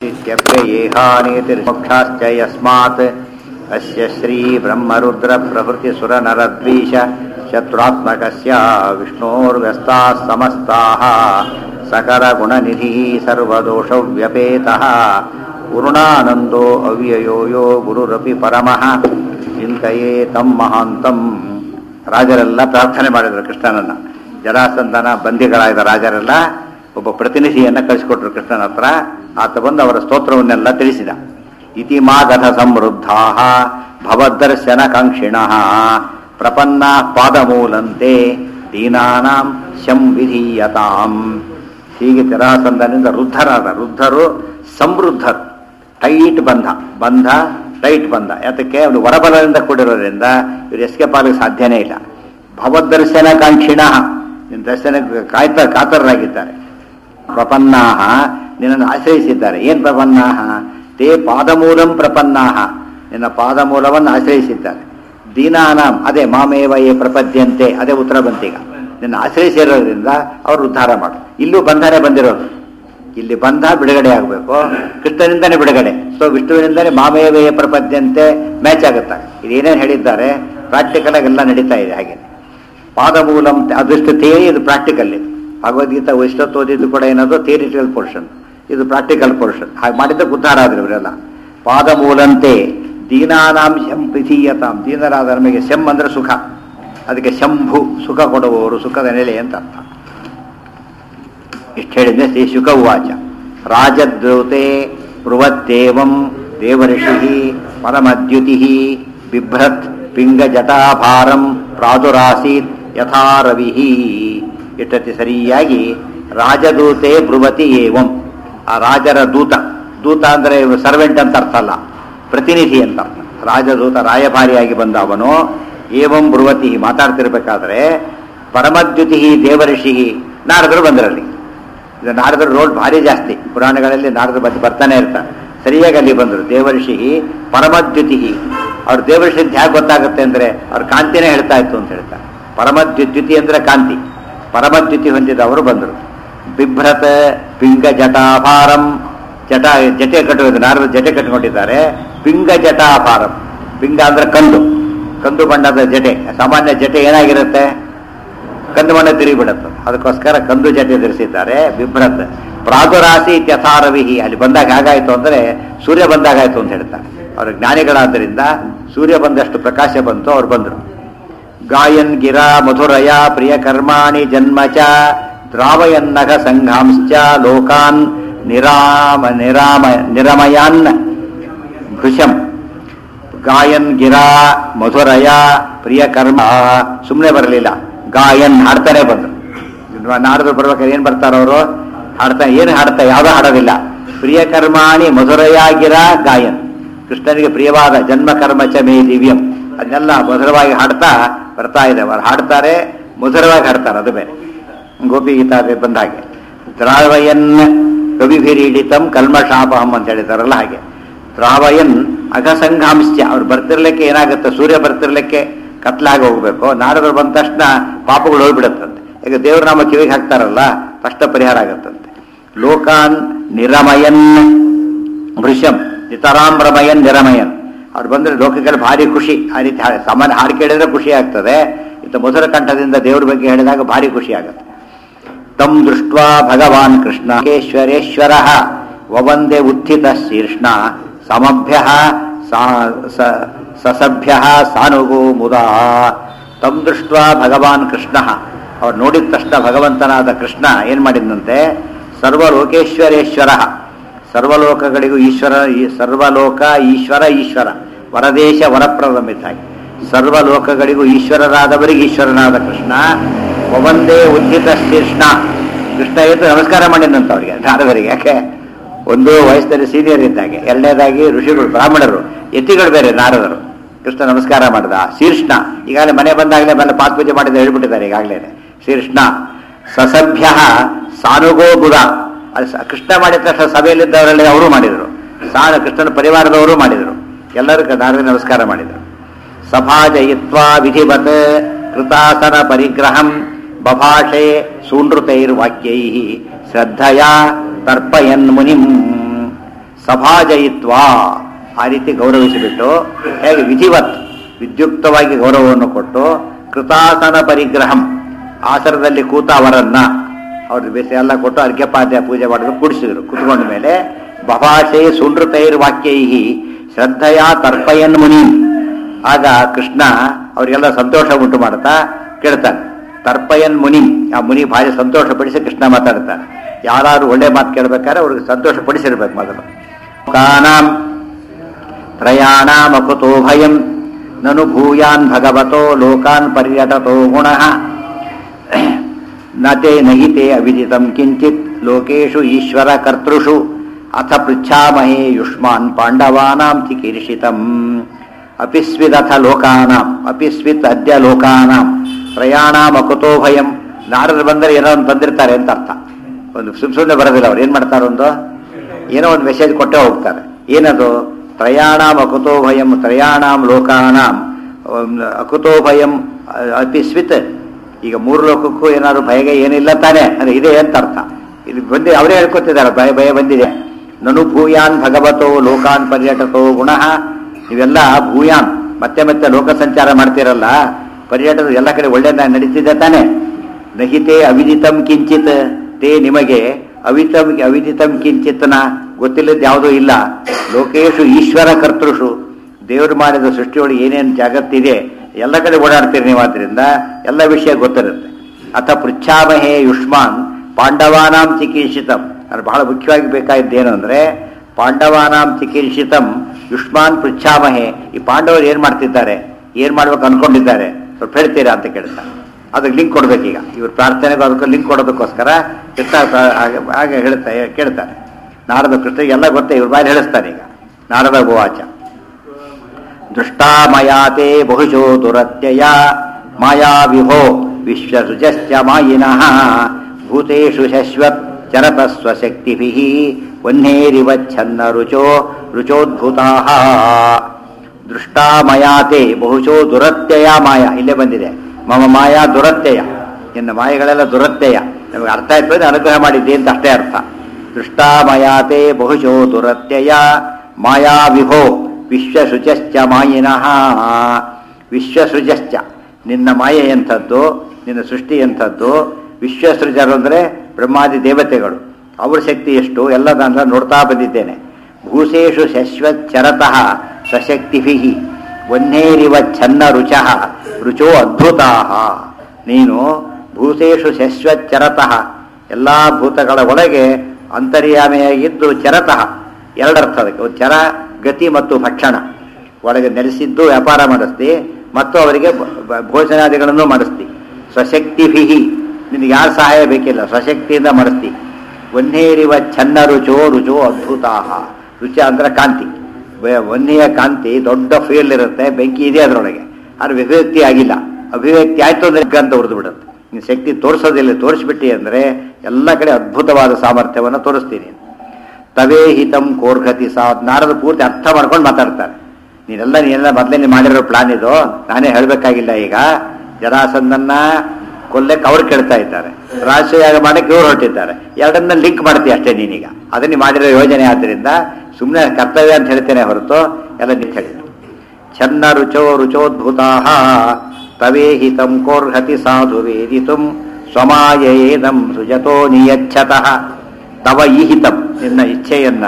सृष्टिस्थित्यप्ययेहानीतिर्मोक्षाश्च यस्मात् अस्य श्रीब्रह्मरुद्रप्रभृतिसुरनरद्वीष शत्रुरात्मकस्य विष्णोर्व्यस्ताः समस्ताः सकरगुणनिधिः सर्वदोषव्यपेतः पूर्णानन्दो अव्ययो यो ಗುರುರಪಿ ಪರಮಃ ಚಿಂತೆಯೇ ತಮ್ಮ ಮಹಾಂತಂ ರಾಜರೆಲ್ಲ ಪ್ರಾರ್ಥನೆ ಮಾಡಿದರು ಕೃಷ್ಣನನ್ನ ಜರಾಸಂಧನ ಬಂದಿಗಳಾದ ರಾಜರೆಲ್ಲ ಒಬ್ಬ ಪ್ರತಿನಿಧಿಯನ್ನ ಕಳಿಸಿಕೊಟ್ರು ಕೃಷ್ಣನ ಹತ್ರ ಆತ ಬಂದು ಅವರ ಸ್ತೋತ್ರವನ್ನೆಲ್ಲ ತಿಳಿಸಿದ ಇತಿ ಮಾಗಧ ಸಮೃದ್ಧಾ ಭವದರ್ಶನ ಕಾಂಕ್ಷಿಣ ಪ್ರಪನ್ನ ಪಾದಮೂಲಂತೆ ದೀನಾನಾಂ ಶಂ ವಿಧೀಯತಾಂ ಹೀಗೆ ಜರಾಸಂಧನಿಂದ ವೃದ್ಧರಾದ ವೃದ್ಧರು ಸಮೃದ್ಧರು ಟೈಟ್ ಬಂಧ ಬಂಧ ಟೈಟ್ ಬಂಧ ಯಾತಕ್ಕೆ ಅವನು ವರಬಲದಿಂದ ಕೂಡಿರೋದ್ರಿಂದ ಇವರು ಎಸ್ಕೇಪ್ ಆಗಲಿಕ್ಕೆ ಸಾಧ್ಯನೇ ಇಲ್ಲ ಭವದರ್ಶನ ಕಾಂಕ್ಷಿಣ ನಿನ್ನ ದರ್ಶನಕ್ಕೆ ಕಾಯ್ತಾ ಕಾತರರಾಗಿದ್ದಾರೆ ಪ್ರಪನ್ನಾಹ ನಿನ್ನನ್ನು ಆಶ್ರಯಿಸಿದ್ದಾರೆ ಏನ್ ಪ್ರಪನ್ನಾಹ ತೇ ಪಾದಮೂಲಂ ಪ್ರಪನ್ನಾಹ ನಿನ್ನ ಪಾದಮೂಲವನ್ನು ಆಶ್ರಯಿಸಿದ್ದಾರೆ ದೀನಾನಾಂ ಅದೇ ಮಾಮೇವ ಏ ಪ್ರಪದ್ಯಂತೆ ಅದೇ ಉತ್ತರ ಬಂತೀಗ ನಿನ್ನ ಆಶ್ರಯಿಸಿರೋದ್ರಿಂದ ಅವರು ಉದ್ಧಾರ ಮಾಡು ಇಲ್ಲೂ ಬಂಧನೆ ಬಂದಿರೋದು ಇಲ್ಲಿ ಬಂಧ ಬಿಡುಗಡೆ ಆಗಬೇಕು ಕೃಷ್ಣನಿಂದನೇ ಬಿಡುಗಡೆ ಸೊ ವಿಷ್ಣುವಿನಿಂದಲೇ ಮಾಮೇವೇ ಪ್ರಪದ್ಯಂತೆ ಮ್ಯಾಚ್ ಆಗುತ್ತೆ ಇದೇನೇನು ಹೇಳಿದ್ದಾರೆ ಪ್ರಾಕ್ಟಿಕಲ್ ಆಗಿ ಎಲ್ಲ ನಡೀತಾ ಇದೆ ಹಾಗೆ ಪಾದಮೂಲಂ ಅದಷ್ಟು ಥಿಯರಿ ಇದು ಪ್ರಾಕ್ಟಿಕಲ್ ಇದು ಭಗವದ್ಗೀತಾ ಇಷ್ಟೊತ್ತು ಓದಿದ್ದು ಕೂಡ ಏನದು ಥಿಯರಿಟಿಕಲ್ ಪೋರ್ಷನ್ ಇದು ಪ್ರಾಕ್ಟಿಕಲ್ ಪೋರ್ಷನ್ ಹಾಗೆ ಮಾಡಿದ್ದಕ್ಕೆ ಉದ್ಧಾರ ಆದ್ರು ಇವರೆಲ್ಲ ಪಾದಮೂಲಂತೆ ದೀನಾನಾಂ ಶಂ ಪಿಥೀಯತಾಂ ದೀನರಾದ ನಮಗೆ ಶಂ ಅಂದ್ರೆ ಸುಖ ಅದಕ್ಕೆ ಶಂಭು ಸುಖ ಕೊಡುವವರು ಸುಖದ ನೆಲೆ ಅಂತ ಅರ್ಥ ಇಷ್ಟು ಹೇಳಿದ್ರೆ ಶ್ರೀ ಶುಕ ಉವಾಚ ರಾಜದ್ರೌತೆ ಬೃಹತ್ತೇವಂ ದೇವರ್ಷಿ ಪರಮದ್ಯುತಿ ಬಿಭ್ರತ್ ಪಿಂಗಜಟಾಭಾರಂ ಪ್ರಾದುರಾಸೀತ್ ಯಥಾ ರವಿ ಇಷ್ಟತಿ ಸರಿಯಾಗಿ ರಾಜದೂತೆ ಬೃಹತಿ ಏವಂ ಆ ರಾಜರ ದೂತ ದೂತ ಅಂದರೆ ಸರ್ವೆಂಟ್ ಅಂತ ಅರ್ಥ ಅಲ್ಲ ಪ್ರತಿನಿಧಿ ಅಂತ ಅರ್ಥ ರಾಜದೂತ ರಾಯಭಾರಿಯಾಗಿ ಬಂದ ಅವನು ಏವಂ ಬೃಹತಿ ಮಾತಾಡ್ತಿರ್ಬೇಕಾದ್ರೆ ಪರಮದ್ಯುತಿ ದೇವರ್ಷಿ ನಾರದರು ಬಂದರಲ್ಲಿ ಇದು ನಾರದರ ರೋಲ್ ಭಾರಿ ಜಾಸ್ತಿ ಪುರಾಣಗಳಲ್ಲಿ ನಾರದರು ಬಂದು ಬರ್ತಾನೆ ಇರ್ತಾರೆ ಸರಿಯಾಗಿ ಅಲ್ಲಿ ಬಂದರು ದೇವರ್ಷಿ ಪರಮದ್ಯುತಿ ಅವ್ರ ದೇವರ್ಷಿ ಹೇಗೆ ಗೊತ್ತಾಗುತ್ತೆ ಅಂದ್ರೆ ಅವ್ರ ಕಾಂತಿನೇ ಹೇಳ್ತಾ ಇತ್ತು ಅಂತ ಹೇಳ್ತಾರೆ ಪರಮದ್ಯುತಿ ಅಂದ್ರೆ ಕಾಂತಿ ಪರಮದ್ಯುತಿ ಹೊಂದಿದವರು ಬಂದರು ಬಿಭ್ರತ ಪಿಂಗ ಜಟಾಭಾರಂ ಜಟ ಜಟೆ ಕಟ್ಟುವುದು ನಾರದ ಜಟೆ ಕಟ್ಟಿಕೊಂಡಿದ್ದಾರೆ ಪಿಂಗ ಜಟಾಭಾರಂ ಪಿಂಗ ಅಂದ್ರೆ ಕಂದು ಕಂದು ಬಣ್ಣದ ಜಟೆ ಸಾಮಾನ್ಯ ಜಟೆ ಏನಾಗಿರುತ್ತೆ ಕಂದು ಬಣ್ಣ ತಿರುಗಿಬಿಡುತ್ತೆ ಅದಕ್ಕೋಸ್ಕರ ಕಂದು ಜಟೆ ಧರಿಸಿದ್ದಾರೆ ಬಿಭ್ರತ್ ಪ್ರಾದುರಾಸಿ ಯಥಾರವಿಹಿ ಅಲ್ಲಿ ಬಂದಾಗ ಹೇಗಾಯ್ತು ಅಂದ್ರೆ ಸೂರ್ಯ ಬಂದಾಗಾಯ್ತು ಅಂತ ಹೇಳ್ತಾರೆ ಅವರು ಜ್ಞಾನಿಗಳಾದ್ದರಿಂದ ಸೂರ್ಯ ಬಂದಷ್ಟು ಪ್ರಕಾಶ ಬಂತು ಅವ್ರು ಬಂದರು ಗಾಯನ್ ಗಿರ ಮಧುರಯ ಪ್ರಿಯ ಕರ್ಮಾಣಿ ಜನ್ಮ ಚ ದ್ರಾವಯನ್ನಗ ಸಂಘಾಂಶ್ಚ ಲೋಕಾನ್ ನಿರಾಮ ನಿರಾಮ ನಿರಮಯಾನ್ ಭೃಶಂ ಗಾಯನ್ ಗಿರಾ ಮಧುರಯ ಪ್ರಿಯ ಕರ್ಮ ಸುಮ್ಮನೆ ಬರಲಿಲ್ಲ ಗಾಯನ್ ಹಾಡ್ತಾನೆ ಬಂದ್ರು ನಾಡದು ಬರ್ಬೇಕಾದ್ರೆ ಏನ್ ಬರ್ತಾರ ಅವರು ಹಾಡ್ತಾನೆ ಏನು ಹಾಡ್ತಾ ಯಾವ್ದೋ ಹಾಡೋದಿಲ್ಲ ಪ್ರಿಯ ಕರ್ಮಾಣಿ ಮಧುರಯಾಗಿರ ಗಾಯನ್ ಕೃಷ್ಣನಿಗೆ ಪ್ರಿಯವಾದ ಜನ್ಮ ಕರ್ಮ ಚ ಮೇ ದಿವ್ಯಂ ಅದನ್ನೆಲ್ಲ ಮಧುರವಾಗಿ ಹಾಡ್ತಾ ಬರ್ತಾ ಇದೆ ಅವ್ರು ಹಾಡ್ತಾರೆ ಮಧುರವಾಗಿ ಹಾಡ್ತಾರೆ ಅದು ಬೇರೆ ಗೋಪಿ ಗೀತಾ ಬಂದ ಹಾಗೆ ದ್ರಾವಯನ್ ಕವಿಭಿರೀಡಿತಂ ಕಲ್ಮಶಾಪಹಂ ಅಂತ ಹೇಳಿದಾರಲ್ಲ ಹಾಗೆ ದ್ರಾವಯನ್ ಅಘಸಂಘಾಂಶ್ಚ ಅವ್ರು ಬರ್ತಿರ್ಲಿಕ್ಕೆ ಏನಾಗುತ್ತೆ ಸೂರ್ಯ ಬರ್ತಿರ್ಲಿಕ್ಕೆ ಕತ್ಲಾಗಿ ಹೋಗ್ಬೇಕು ನಾರದರು ಬಂದ ತಕ್ಷಣ ಪಾಪಗಳು ಹೋಗ್ಬಿಡುತ್ತಂತೆ ಈಗ ದೇವ್ರ ನಾಮ ಕಿವಿಗೆ ಹಾಕ್ತಾರಲ್ಲ ಕಷ್ಟ ಪರಿಹಾರ ಆಗತ್ತಂತೆ ಲೋಕಾನ್ ನಿರಮಯನ್ ಭೃಶಂ ನಿತರಾಮ್ರಮಯನ್ ನಿರಮಯನ್ ಅವ್ರು ಬಂದ್ರೆ ಲೋಕಕ್ಕೆ ಭಾರಿ ಖುಷಿ ಆ ರೀತಿ ಹಾಡು ಸಾಮಾನ್ಯ ಹಾಡು ಕೇಳಿದ್ರೆ ಖುಷಿ ಆಗ್ತದೆ ಇಂಥ ಮಧುರ ಕಂಠದಿಂದ ದೇವ್ರ ಬಗ್ಗೆ ಹೇಳಿದಾಗ ಭಾರಿ ಖುಷಿ ಆಗುತ್ತೆ ತಂ ದೃಷ್ಟ ಭಗವಾನ್ ಕೃಷ್ಣ ಕೇಶ್ವರೇಶ್ವರ ವವಂದೇ ಉತ್ಥಿತ ಶೀರ್ಷ್ಣ ಸಮಭ್ಯ ಸಸಭ್ಯ ಸಾನುಗೋ ಮುದಾ ತಂ ದೃಷ್ಟ ಭಗವಾನ್ ಕೃಷ್ಣ ಅವ್ರು ನೋಡಿದ ತಕ್ಷಣ ಭಗವಂತನಾದ ಕೃಷ್ಣ ಏನ್ ಮಾಡಿದಂತೆ ಸರ್ವಲೋಕೇಶ್ವರೇಶ್ವರ ಸರ್ವಲೋಕಗಳಿಗೂ ಈಶ್ವರ ಸರ್ವಲೋಕ ಈಶ್ವರ ಈಶ್ವರ ವರದೇಶ ವರಪ್ರದಮಿದ್ದಾಗಿ ಸರ್ವಲೋಕಗಳಿಗೂ ಈಶ್ವರರಾದವರಿಗೆ ಈಶ್ವರನಾದ ಕೃಷ್ಣ ಒಂದೇ ಉದ್ಧಿತ ಶೀರ್ಷ್ಣ ಕೃಷ್ಣ ಎದ್ದು ನಮಸ್ಕಾರ ಮಾಡಿದಂತ ಅವರಿಗೆ ನಾರದರಿಗೆ ಯಾಕೆ ಒಂದು ವಯಸ್ಸಲ್ಲಿ ಸೀನಿಯರ್ ಇದ್ದಾಗೆ ಎರಡನೇದಾಗಿ ಋಷಿಗಳು ಬ್ರಾಹ್ಮಣರು ಯತಿಗಳು ಬೇರೆ ನಾರದರು ಕೃಷ್ಣ ನಮಸ್ಕಾರ ಮಾಡಿದ ಶೀರ್ಷ್ಣ ಈಗಾಗಲೇ ಮನೆ ಬಂದಾಗಲೇ ಮೇಲೆ ಪಾತ್ ಪೂಜೆ ಮಾಡಿದ ಹೇಳ್ಬಿಟ್ಟಿದ್ದಾರೆ ಈಗಾಗಲೇ ಶೀರ್ಷ್ಣ ಸಸಭ್ಯ ಸಾನುಗೋ ಬುಧ ಕೃಷ್ಣ ಮಾಡಿದ ತಕ್ಷಣ ಸಭೆಯಲ್ಲಿದ್ದವರಲ್ಲಿ ಅವರು ಮಾಡಿದರು ಸಾನ ಕೃಷ್ಣನ ಪರಿವಾರದವರು ಮಾಡಿದರು ಎಲ್ಲರೂ ನಾರದ ನಮಸ್ಕಾರ ಮಾಡಿದರು ಸಭಾಜಯಿತ್ವಾ ವಿಧಿವತ್ ಕೃತಾಸನ ಪರಿಗ್ರಹಂ ಬಭಾಷೆ ಸೂನೃತೈರ್ವಾಕ್ಯೈ ಶ್ರದ್ಧಯಾ ತರ್ಪಯನ್ ಮುನಿಂ ಸಭಾಜಯಿತ್ವ ಆ ರೀತಿ ಗೌರವಿಸಿಬಿಟ್ಟು ಹೇಗೆ ವಿಧಿವತ್ ವಿದ್ಯುಕ್ತವಾಗಿ ಗೌರವವನ್ನು ಕೊಟ್ಟು ಕೃತಾಸನ ಪರಿಗ್ರಹಂ ಆಸನದಲ್ಲಿ ಕೂತ ಅವರನ್ನ ಅವ್ರಿಗೆ ಬೇಸಿ ಎಲ್ಲ ಕೊಟ್ಟು ಅರ್ಘ್ಯಪಾದ್ಯ ಪೂಜೆ ಮಾಡಿದ್ರು ಕುಡಿಸಿದ್ರು ಕುತ್ಕೊಂಡ ಮೇಲೆ ಬಭಾಷೆ ಸುನೃತೈರ್ ವಾಕ್ಯೈ ಶ್ರದ್ಧೆಯ ತರ್ಪಯನ್ ಮುನಿ ಆಗ ಕೃಷ್ಣ ಅವರಿಗೆಲ್ಲ ಸಂತೋಷ ಉಂಟು ಮಾಡ್ತಾ ಕೇಳ್ತಾನೆ ತರ್ಪಯನ್ ಮುನಿ ಆ ಮುನಿ ಭಾರಿ ಸಂತೋಷ ಪಡಿಸಿ ಕೃಷ್ಣ ಮಾತಾಡ್ತಾನೆ ಯಾರು ಒಳ್ಳೆ ಮಾತು ಕೇಳ್ಬೇಕಾದ್ರೆ ಅವ್ರಿಗೆ ಸಂತೋಷ ಪಡಿಸಿರ್ಬೇಕು ಮೊದಲು ಕಾನಾಂ ತ್ರಯಾಣಾಮಕುತೋ ಭಯಂ ನನು ಭೂಯಾನ್ ಭಗವತೋ ಲೋಕಾನ್ ಪರ್ಯಟತೋ ಗುಣಃ ನತೆ ನಹಿತೆ ಅವಿದಿತಂ ಕಿಂಚಿತ್ ಲೋಕೇಶು ಈಶ್ವರ ಕರ್ತೃಷು ಅಥ ಪೃಚ್ಛಾಮಹೇ ಯುಷ್ಮಾನ್ ಪಾಂಡವಾನಾಂ ಚಿಕೀರ್ಷಿತಂ ಅಪಿಸ್ವಿದಥ ಲೋಕಾನಾಂ ಅಪಿಸ್ವಿತ್ ಅದ್ಯ ಲೋಕಾನಾಂ ಪ್ರಯಾಣಾಂ ಅಕುತೋ ಭಯಂ ನಾರದ್ರು ಬಂದರೆ ಏನೋ ಒಂದು ತಂದಿರ್ತಾರೆ ಅಂತ ಅರ್ಥ ಒಂದು ಸುಮ್ ಸುಮ್ಮನೆ ಬರೋದಿಲ್ಲ ಅವ್ರು ಏನು ಮಾಡ್ತಾರೆ ಒಂದು ಏನೋ ಒಂದು ಮೆಸೇಜ್ ಕೊಟ್ಟೇ ಹೋಗ್ತಾರೆ ಏನದು ತ್ರಯಾಣಾಂ ಅಕುತೋ ಭಯಂ ತ್ರಯಾಣಾಂ ಲೋಕಾನಾಂ ಅಮ್, ಅಕುತೋ ಭಯಂ ಅ- ಅಪಿಸ್ವಿತ್ ಈಗ ಮೂರು ಲೋಕಕ್ಕೂ ಏನಾದ್ರು ಭಯಗೆ ಏನಿಲ್ಲ ತಾನೆ ಅಂದ್ರೆ ಇದೆ ಅಂತ ಅರ್ಥ ಇಲ್ಲಿ ಬಂದು ಅವರೇ ಹೇಳ್ಕೊತಿದ್ದಾರೆ ಭಯ ಭಯ ಬಂದಿದೆ ನನು ಭೂಯಾನ್ ಭಗವತೋ ಲೋಕಾನ್ ಪರ್ಯಟಕೋ ಗುಣಃ ಇವೆಲ್ಲ ಭೂಯಾನ್ ಮತ್ತೆ ಮತ್ತೆ ಲೋಕ ಸಂಚಾರ ಮಾಡ್ತಿರಲ್ಲ ಪರ್ಯಟಕ ಎಲ್ಲ ಕಡೆ ಒಳ್ಳೆ ನಡೀತಿದೆ ತಾನೆ ನಹಿತೆ ಅವಿದಿತಂ ಕಿಂಚಿತ್ ತೇ ನಿಮಗೆ ಅವಿತಂ ಅವಿದಿತಂ ಕಿಂಚಿತ್ನ ಗೊತ್ತಿಲ್ಲದ ಯಾವುದೂ ಇಲ್ಲ ಲೋಕೇಶು ಈಶ್ವರ ಕರ್ತೃಷು ದೇವರು ಮಾಡಿದ ಸೃಷ್ಟಿಯೊಳಗೆ ಏನೇನು ಜಗತ್ತಿದೆ ಎಲ್ಲ ಕಡೆ ಓಡಾಡ್ತೀರಿ ನೀವು ಆದ್ರಿಂದ ಎಲ್ಲ ವಿಷಯ ಗೊತ್ತಿರುತ್ತೆ ಅಥ ಪೃಚ್ಛಾಮಹೇ ಯುಷ್ಮಾನ್ ಪಾಂಡವಾನಾಂ ಚಿಕೀರ್ಷಿತಂ ಅದು ಬಹಳ ಮುಖ್ಯವಾಗಿ ಬೇಕಾಗಿದ್ದೇನು ಅಂದ್ರೆ ಪಾಂಡವಾನಾಂ ಚಿಕೀರ್ಷಿತಂ ಯುಷ್ಮಾನ್ ಪೃಚ್ಛಾಮಹೇ ಈ ಪಾಂಡವರು ಏನ್ ಮಾಡ್ತಿದ್ದಾರೆ ಏನ್ ಮಾಡ್ಬೇಕು ಅನ್ಕೊಂಡಿದ್ದಾರೆ ಸ್ವಲ್ಪ ಹೇಳ್ತೀರಾ ಅಂತ ಕೇಳ್ತಾರೆ ಅದಕ್ಕೆ ಲಿಂಕ್ ಕೊಡ್ಬೇಕೀಗ ಇವ್ರ ಪ್ರಾರ್ಥನೆಗೂ ಅದಕ್ಕೆ ಲಿಂಕ್ ಕೊಡೋದಕ್ಕೋಸ್ಕರ ಕೃಷ್ಣ ಪ್ರ- ಹಾಗೆ ಹಾಗೆ ಹೇಳ್ತಾ ಕೇಳ್ತಾರೆ ನಾರದ ಕೃಷ್ಣ ಎಲ್ಲ ಗೊತ್ತೇ ಇವ್ರ ಬಾಯಲ್ಲಿ ಹೇಳಿಸ್ತಾರೆ ಈಗ ನಾರದ ಉವಾಚ ದೃಷ್ಟಾಮಯಾತೆ ಬಹುಶೋ ದುರತ್ಯಯ ಮಾಯಾ ವಿಭೋ ವಿಶ್ವಸೃಜಶ್ಚ ಮಾಯಿನಃ ಭೂತೇಷು ಶಶ್ವತ್ ಚರತ ಸ್ವಶಕ್ತಿಭಿಃ ವನ್ನೇರಿವಚ್ಛನ್ನ ರುಚೋ ರುಚೋದ್ಭುತಾಃ ದೃಷ್ಟಾಮಯಾತೆ ಬಹುಶೋ ದುರತ್ಯಯ ಮಾಯ ಇಲ್ಲೇ ಬಂದಿದೆ ಮಮ ಮಾಯಾ ದುರತ್ಯಯ ಇನ್ನು ಮಾಯಗಳೆಲ್ಲ ದುರತ್ಯಯ ನಮಗೆ ಅರ್ಥ ಆಯ್ತು ಅಂದ್ರೆ ಅನುಗ್ರಹ ಮಾಡಿದ್ದೆ ಅಂತ ಅಷ್ಟೇ ಅರ್ಥ ದೃಷ್ಟಾಮಯಾತೆ ಬಹುಶೋ ದುರತ್ಯಯ ಮಾಯಾ ವಿಭೋ ವಿಶ್ವಸೃಜಶ್ಚ ಮಾಯಿನಃ ವಿಶ್ವಸೃಜಶ್ಚ ನಿನ್ನ ಮಾಯೆ ಎಂಥದ್ದು ನಿನ್ನ ಸೃಷ್ಟಿ ಎಂಥದ್ದು ವಿಶ್ವಸೃಜರು ಅಂದರೆ ಬ್ರಹ್ಮಾದಿ ದೇವತೆಗಳು ಅವ್ರ ಶಕ್ತಿ ಎಷ್ಟು ಎಲ್ಲ ನಾನು ನೋಡ್ತಾ ಬಂದಿದ್ದೇನೆ ಭೂಸೇಷು ಶಶ್ವಚ್ಚರತಃ ಸಶಕ್ತಿಭಿ ವನ್ನೇರಿವ ಛನ್ನ ರುಚಃ ರುಚೋ ಅದ್ಭುತಾ ನೀನು ಭೂತೇಷು ಶಶ್ವಚ್ಚರತಃ ಎಲ್ಲ ಭೂತಗಳ ಒಳಗೆ ಅಂತರ್ಯಾಮಿಯಾಗಿದ್ದು ಚರತಃ ಎರಡರ್ಥ ಅದಕ್ಕೆ ಒಂದು ಚರ ಗತಿ ಮತ್ತು ಭಕ್ಷಣ ಒಳಗೆ ನೆಲೆಸಿದ್ದು ವ್ಯಾಪಾರ ಮಾಡಿಸ್ತಿ ಮತ್ತು ಅವರಿಗೆ ಭ- ಭ- ಭೋಜನಾದಿಗಳನ್ನು ಮಾಡಿಸ್ತಿ ಸ್ವಶಕ್ತಿಭಿ ನಿನಗೆ ಯಾರ ಸಹಾಯ ಬೇಕಿಲ್ಲ ಸ್ವಶಕ್ತಿಯಿಂದ ಮಾಡಿಸ್ತಿ ವನ್ನೇರಿವ ಛನ್ನ ರುಚೋ ರುಚೋ ಅದ್ಭುತಾಹ ರುಚ ಅಂದ್ರೆ ಕಾಂತಿ ಬ- ವನ್ನಿಯ ಕಾಂತಿ ದೊಡ್ಡ ಫೀಲ್ಡ್ ಇರುತ್ತೆ ಬೆಂಕಿ ಇದೆ ಅದರೊಳಗೆ ಅದು ಅಭಿವ್ಯಕ್ತಿ ಆಗಿಲ್ಲ ಅಭಿವ್ಯಕ್ತಿ ಆಯ್ತು ಅಂದ್ರೆ ಅಂತ ಉರಿದು ಬಿಡುತ್ತೆ ನೀನು ಶಕ್ತಿ ತೋರಿಸೋದಿಲ್ಲ ತೋರಿಸ್ಬಿಟ್ಟಿ ಅಂದ್ರೆ ಎಲ್ಲ ಕಡೆ ಅದ್ಭುತವಾದ ಸಾಮರ್ಥ್ಯವನ್ನು ತೋರಿಸ್ತೀನಿ ತವೇ ಹಿತಂ ಕೋರ್ಘತಿ ಸಾ ನಾರದ ಪೂರ್ತಿ ಅರ್ಥ ಮಾಡ್ಕೊಂಡು ಮಾತಾಡ್ತಾರೆ ನೀನೆಲ್ಲ ನೀನೆಲ್ಲ ಮೊದಲೇ ನೀನು ಮಾಡಿರೋ ಪ್ಲಾನ್ ಇದು ನಾನೇ ಹೇಳಬೇಕಾಗಿಲ್ಲ ಈಗ ಜರಾಸಂದನ್ನ ಕೊಲ್ಲಕ್ಕೆ ಅವ್ರು ಕೇಳ್ತಾ ಇದ್ದಾರೆ ರಾಷ್ಟ್ರೀಯಾಗ ಮಾಡಕ್ಕೆ ಇವ್ರು ಹೊರಟಿದ್ದಾರೆ ಎರಡನ್ನ ಲಿಂಕ್ ಮಾಡ್ತೀಯ ಅಷ್ಟೇ ನೀನೀಗ ಅದನ್ನ ನೀ ಮಾಡಿರೋ ಯೋಜನೆ ಆದ್ದರಿಂದ ಸುಮ್ಮನೆ ಕರ್ತವ್ಯ ಅಂತ ಹೇಳ್ತೇನೆ ಹೊರತು ಎಲ್ಲ ನೀನು ಹೇಳಿದ್ರು ಛನ್ನ ರುಚೋ ರುಚೋದ್ಭುತಾ ತವೇ ಹಿತಂ ಕೋರ್ಹತಿ ಸಾಧು ವೇದಿತುಂ ಸ್ವಮಾಯೇದಂ ಸುಜತೋ ನಿಯಚ್ಛತಃ ತವ ಈಹಿತಂ ನಿನ್ನ ಇಚ್ಛೆಯನ್ನ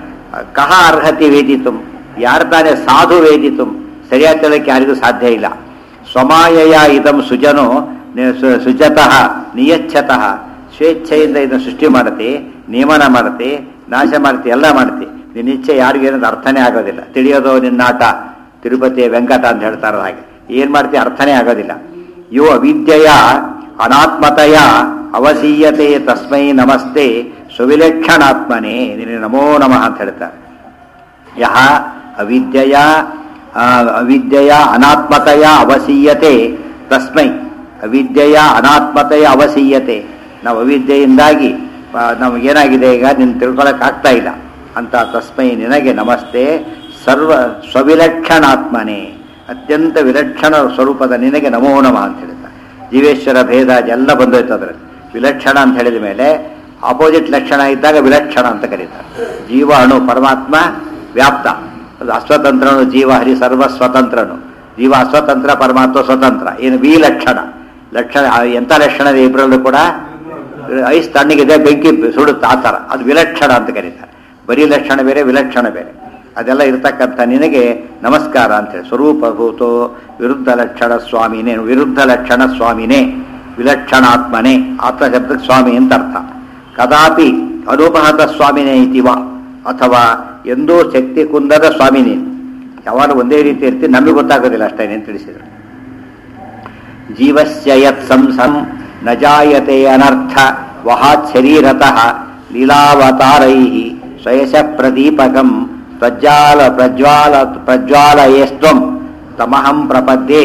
ಕಹ ಅರ್ಹತಿ ವೇದಿತುಂ ಯಾರು ತಾನೇ ಸಾಧು ವೇದಿತುಂ ಸರಿಯಾಗಿ ಹೇಳಕ್ಕೆ ಯಾರಿಗೂ ಸಾಧ್ಯ ಇಲ್ಲ ಸ್ವಮಾಯಯ ಇದಂ ಸುಜನೋ ನಿ- ಸು- ಸುಜತಃ ನಿಯಚ್ಛತಃ ಸ್ವೇಚ್ಛೆಯಿಂದ ಇದನ್ನು ಸೃಷ್ಟಿ ಮಾಡತಿ ನಿಯಮನ ಮಾಡತಿ ನಾಶ ಮಾಡ್ತಿ ಎಲ್ಲ ಮಾಡ್ತಿ ನಿನ್ನ ಇಚ್ಛೆ ಯಾರಿಗೂ ಏನದು ಅರ್ಥನೇ ಆಗೋದಿಲ್ಲ ತಿಳಿಯೋದು ನಿನ್ನಾಟ ತಿರುಪತಿ ವೆಂಕಟ ಅಂತ ಹೇಳ್ತಾರ ಹಾಗೆ ಏನ್ ಮಾಡ್ತಿ ಅರ್ಥನೇ ಆಗೋದಿಲ್ಲ ಯೋ ಅವಿದ್ಯೆಯ ಅನಾತ್ಮತೆಯ ಅವಸೀಯತೆ ತಸ್ಮೈ ನಮಸ್ತೆ ಸುವಿಲಕ್ಷಣಾತ್ಮನೇ ನಿನಗೆ ನಮೋ ನಮಃ ಅಂತ ಹೇಳ್ತಾರೆ ಯಹ ಅವಿದ್ಯೆಯ ಆ, ಅವಿದ್ಯೆಯ ಅನಾತ್ಮತೆಯ ಅವಸೀಯತೆ ತಸ್ಮೈ ಅವಿದ್ಯೆಯ ಅನಾತ್ಮತೆಯ ಅವಸೀಯತೆ ನಾವು ಅವಿದ್ಯೆಯಿಂದಾಗಿ ಆ, ನಮಗೇನಾಗಿದೆ ಈಗ ನಿನ್ನ ತಿಳ್ಕೊಳಕ್ ಆಗ್ತಾ ಇಲ್ಲ ಅಂತ ತಸ್ಮೈ ನಿನಗೆ ನಮಸ್ತೆ ಸರ್ವ ಸ್ವವಿಲಕ್ಷಣಾತ್ಮನೇ ಅತ್ಯಂತ ವಿಲಕ್ಷಣ ಸ್ವರೂಪದ ನಿನಗೆ ನಮೋ ನಮಃ ಅಂತ ಹೇಳ್ತಾರೆ ಜೀವೇಶ್ವರ ಭೇದ ಎಲ್ಲ ಬಂದೋಯ್ತು ಅದರಲ್ಲಿ ವಿಲಕ್ಷಣ ಅಂತ ಹೇಳಿದ ಮೇಲೆ ಆಪೋಸಿಟ್ ಲಕ್ಷಣ ಇದ್ದಾಗ ವಿಲಕ್ಷಣ ಅಂತ ಕರೀತಾರೆ ಜೀವ ಅಣು ಪರಮಾತ್ಮ ವ್ಯಾಪ್ತ ಅದು ಅಸ್ವತಂತ್ರನು ಜೀವ ಹರಿ ಸರ್ವ ಸ್ವತಂತ್ರನು ಜೀವ ಅಸ್ವತಂತ್ರ ಪರಮಾತ್ಮ ಸ್ವತಂತ್ರ ಏನು ವಿಲಕ್ಷಣ ಲಕ್ಷಣ ಆ ಎಂಥ ಲಕ್ಷಣ ಇದೆ ಇಬ್ಬರಲ್ಲೂ ಕೂಡ ಐಸ್ ತಣ್ಣಗಿದೆ ಬೆಂಕಿ ಸುಡುತ್ತೆ ಆ ಥರ ಅದು ವಿಲಕ್ಷಣ ಅಂತ ಕರೀತಾರೆ ಬರೀ ಲಕ್ಷಣ ಬೇರೆ ವಿಲಕ್ಷಣ ಬೇರೆ ಅದೆಲ್ಲ ಇರ್ತಕ್ಕಂಥ ನಿನಗೆ ನಮಸ್ಕಾರ ಅಂತೇಳಿ ಸ್ವರೂಪಭೂತೋ ವಿರುದ್ಧ ಲಕ್ಷಣ ಸ್ವಾಮಿನೇ ವಿರುದ್ಧ ಲಕ್ಷಣ ಸ್ವಾಮಿನೇ ವಿಲಕ್ಷಣಾತ್ಮನೇ ಆತ್ಮ ಶಬ್ದಕ್ಕೆ ಸ್ವಾಮಿ ಅಂತ ಅರ್ಥ ಕದಾಪಿ ಅನುಪಹತ ಸ್ವಾಮಿನೇ ಇತಿವ ಅಥವಾ ಎಂದೂ ಶಕ್ತಿ ಕುಂದದ ಸ್ವಾಮಿನೇ ಯಾವಾಗ ಒಂದೇ ರೀತಿ ಇರ್ತೀವಿ ನಮಗೆ ಗೊತ್ತಾಗೋದಿಲ್ಲ ಅಷ್ಟೇ ಅಂತ ತಿಳಿಸಿದ್ರು ಜೀವಸ್ಯ ಯತ್ ಸಂಸಂ ನ ಜಾಯತೆ ಅನರ್ಥ ವಹಾತ್ ಶರೀರತಃ ಲೀಲಾವತಾರೈ ಸ್ವಯಶ ಪ್ರದೀಪಕಂ ಪ್ರಜ್ವಾಲ ಪ್ರಜ್ವಾಲ ಪ್ರಜ್ವಾಲಯೇಸ್ತ್ವಂ ತಮಹಂ ಪ್ರಪದ್ಯೇ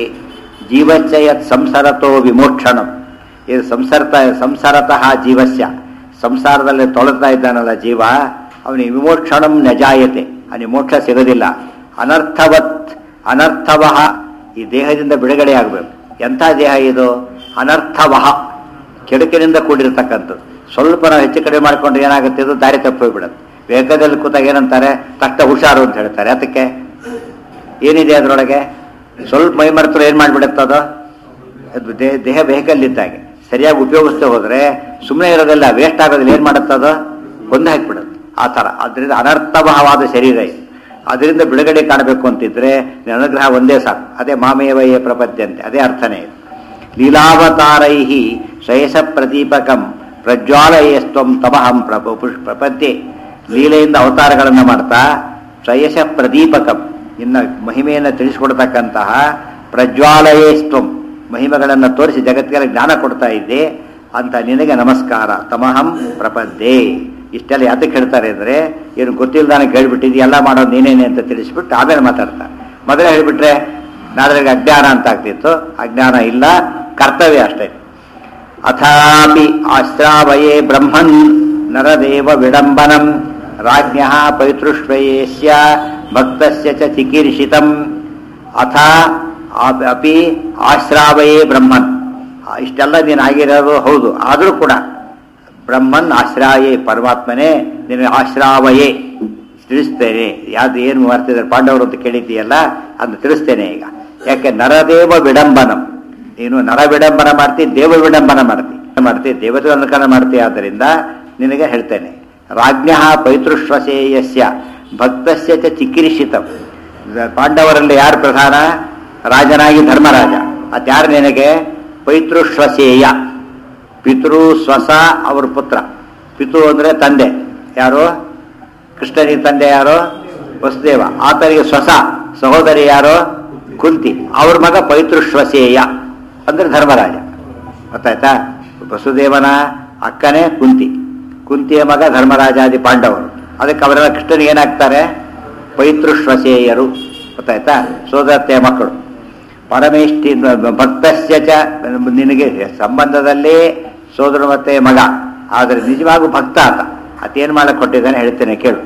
ಜೀವಸ್ಯ ಯತ್ ಸಂಸರತೋ ವಿಮೋಕ್ಷಣಂ ಇದು ಸಂಸರ್ತ ಸಂಸಾರತಃ ಜೀವಸ್ಯ ಸಂಸಾರದಲ್ಲಿ ತೊಳತಾ ಇದ್ದಾನಲ್ಲ ಜೀವ ಅವನಿಗೆ ವಿಮೋಕ್ಷಣಂ ನಜಾಯತೆ ಅವನಿಗೆ ಮೋಕ್ಷ ಸಿಗೋದಿಲ್ಲ ಅನರ್ಥವತ್ ಅನರ್ಥವಹ ಈ ದೇಹದಿಂದ ಬಿಡುಗಡೆ ಆಗಬೇಕು ಎಂಥ ದೇಹ ಇದು ಅನರ್ಥವಹ ಕೆಡುಕಿನಿಂದ ಕೂಡಿರ್ತಕ್ಕಂಥದ್ದು ಸ್ವಲ್ಪ ನಾವು ಹೆಚ್ಚು ಕಡಿಮೆ ಮಾಡ್ಕೊಂಡು ಏನಾಗುತ್ತೆ ಇದು ದಾರಿ ತಪ್ಪೋಗ್ಬಿಡುತ್ತೆ ವೇಗದಲ್ಲಿ ಕೂತಾಗ ಏನಂತಾರೆ ತಕ್ಕ ಹುಷಾರು ಅಂತ ಹೇಳ್ತಾರೆ ಅದಕ್ಕೆ ಏನಿದೆ ಅದರೊಳಗೆ ಸ್ವಲ್ಪ ಮೈ ಮರೆತರು ಏನು ಮಾಡಿಬಿಡುತ್ತೆ ಅದು ಅದು ದೇಹ ದೇಹ ವೆಹಿಕಲ್ ಇದ್ದಾಗೆ ಸರಿಯಾಗಿ ಉಪಯೋಗಿಸ್ತಾ ಹೋದರೆ ಸುಮ್ಮನೆ ಇರೋದಲ್ಲ ವೇಸ್ಟ್ ಆಗೋದಿಲ್ಲ ಏನು ಮಾಡುತ್ತೆ ಅದು ಕೊಂದು ಹಾಕಿಬಿಡುತ್ತೆ ಆ ಥರ ಅದರಿಂದ ಅನರ್ಥವಹವಾದ ಶರೀರ ಇದು ಅದರಿಂದ ಬಿಡುಗಡೆ ಕಾಣಬೇಕು ಅಂತಿದ್ರೆ ನಿನ್ನ ಅನುಗ್ರಹ ಒಂದೇ ಸಾಕು ಅದೇ ಮಾಮೇವಯೇ ಪ್ರಪದ್ಯಂತೆ ಅದೇ ಅರ್ಥನೇ ಇದು ಲೀಲಾವತಾರೈ ಶ್ರೇಯಸ ಪ್ರದೀಪಕಂ ಪ್ರಜ್ವಾಲಯೇಸ್ತ್ವಂ ತಮಹಂ ಪ್ರಭು ಪುಷ್ ಪ್ರಪದ್ಯೆ ಲೀಲೆಯಿಂದ ಅವತಾರಗಳನ್ನು ಮಾಡ್ತಾ ಶ್ರೇಯಸ ಪ್ರದೀಪಕಂ ಇನ್ನು ಮಹಿಮೆಯನ್ನು ತಿಳಿಸಿಕೊಡ್ತಕ್ಕಂತಹ ಪ್ರಜ್ವಾಲಯೇಸ್ತ್ವಂ ಮಹಿಮೆಗಳನ್ನು ತೋರಿಸಿ ಜಗತ್ತಿಗೆ ಜ್ಞಾನ ಕೊಡ್ತಾ ಇದ್ದೆ ಅಂತ ನಿನಗೆ ನಮಸ್ಕಾರ ತಮಹಂ ಪ್ರಪದ್ಯೆ ಇಷ್ಟೆಲ್ಲ ಯಾತಕ್ಕೆ ಹೇಳ್ತಾರೆ ಅಂದರೆ ಏನು ಗೊತ್ತಿಲ್ಲದಾನೆ ಕೇಳ್ಬಿಟ್ಟಿದ್ದು ಎಲ್ಲ ಮಾಡೋದು ನೀನೇನೆ ಅಂತ ತಿಳಿಸ್ಬಿಟ್ಟು ಆಮೇಲೆ ಮಾತಾಡ್ತಾರೆ ಮೊದಲೇ ಹೇಳಿಬಿಟ್ರೆ ನಾಳೆ ಅಜ್ಞಾನ ಅಂತ ಆಗ್ತಿತ್ತು ಅಜ್ಞಾನ ಇಲ್ಲ ಕರ್ತವ್ಯ ಅಷ್ಟೇ ಅಥಾಪಿ ಆಶ್ರಾವಯೇ ಬ್ರಹ್ಮನ್ ನರದೇವ ವಿಡಂಬನಂ ರಾಜ್ಞ ಪೈತೃಶ್ವಯೇಸ್ಯ ಭಕ್ತಸ್ಯ ಚ ಚಿಕೀರ್ಷಿತಂ ಅಥ ಆ- ಅಪಿ ಆಶ್ರಾವಯೇ ಬ್ರಹ್ಮನ್ ಆ, ಇಷ್ಟೆಲ್ಲ ನೀನು ಆಗಿರೋದು ಹೌದು ಆದರೂ ಕೂಡ ಬ್ರಹ್ಮನ್ ಆಶ್ರಾಯೇ ಪರಮಾತ್ಮನೇ ನಿನಗೆ ಆಶ್ರಾವಯೇ ತಿಳಿಸ್ತೇನೆ ಯಾವ್ದು ಏನು ಮಾಡ್ತಿದ್ದಾರೆ ಪಾಂಡವರು ಅಂತ ಕೇಳಿದ್ದೀಯಲ್ಲ ಅದನ್ನು ತಿಳಿಸ್ತೇನೆ ಈಗ ಯಾಕೆ ನರದೇವ ವಿಡಂಬನಂ ನೀನು ನರ ವಿಡಂಬನ ಮಾಡ್ತಿ ದೇವ ವಿಡಂಬನ ಮಾಡ್ತಿ ಮಾಡ್ತಿ ದೇವತೆ ಅನುಕರಣ ಮಾಡ್ತಿ ಆದ್ದರಿಂದ ನಿನಗೆ ಹೇಳ್ತೇನೆ ರಾಜ್ಞ ಪೈತೃಶ್ವಸೇಯಸ್ಯ ಭಕ್ತಸ್ಯ ಚ ಚಿಕಿರಿಷಿತಂ ಪಾಂಡವರಲ್ಲಿ ಯಾರು ಪ್ರಧಾನ ರಾಜನಾಗಿ ಧರ್ಮರಾಜ ಅದ್ಯಾರು ನಿನಗೆ ಪೈತೃಶ್ವಸೇಯ ಪಿತೃ ಸ್ವಸ ಅವ್ರ ಪುತ್ರ ಪಿತೃ ಅಂದ್ರೆ ತಂದೆ ಯಾರು ಕೃಷ್ಣನಿಗೆ ತಂದೆ ಯಾರು ವಸುದೇವ ಆತನಿಗೆ ಸ್ವಸ ಸಹೋದರಿ ಯಾರು ಕುಂತಿ ಅವ್ರ ಮಗ ಪೈತೃಶ್ವಸೇಯ ಅಂದ್ರೆ ಧರ್ಮರಾಜ ಗೊತ್ತಾಯ್ತಾ ವಸುದೇವನ ಅಕ್ಕನೇ ಕುಂತಿ ಕುಂತಿಯ ಮಗ ಧರ್ಮರಾಜಾದಿ ಪಾಂಡವರು ಅದಕ್ಕೆ ಅವರೆಲ್ಲ ಕೃಷ್ಣನಿಗೆ ಏನಾಗ್ತಾರೆ ಪೈತೃಶ್ವಸೇಯರು ಗೊತ್ತಾಯ್ತಾ ಸೋದರತೆಯ ಮಕ್ಕಳು ಪರಮೇಷ್ಠಿ ಭಕ್ತಸ್ಯ ಚ ನಿನಗೆ ಸಂಬಂಧದಲ್ಲಿ ಸೋದರ ಮತ್ತೆ ಮಗ ಆದರೆ ನಿಜವಾಗೂ ಭಕ್ತ ಆತ ಅತೇನು ಮಾಡಕ್ಕೆ ಕೊಟ್ಟಿದ್ದಾನೆ ಹೇಳ್ತೇನೆ ಕೇಳು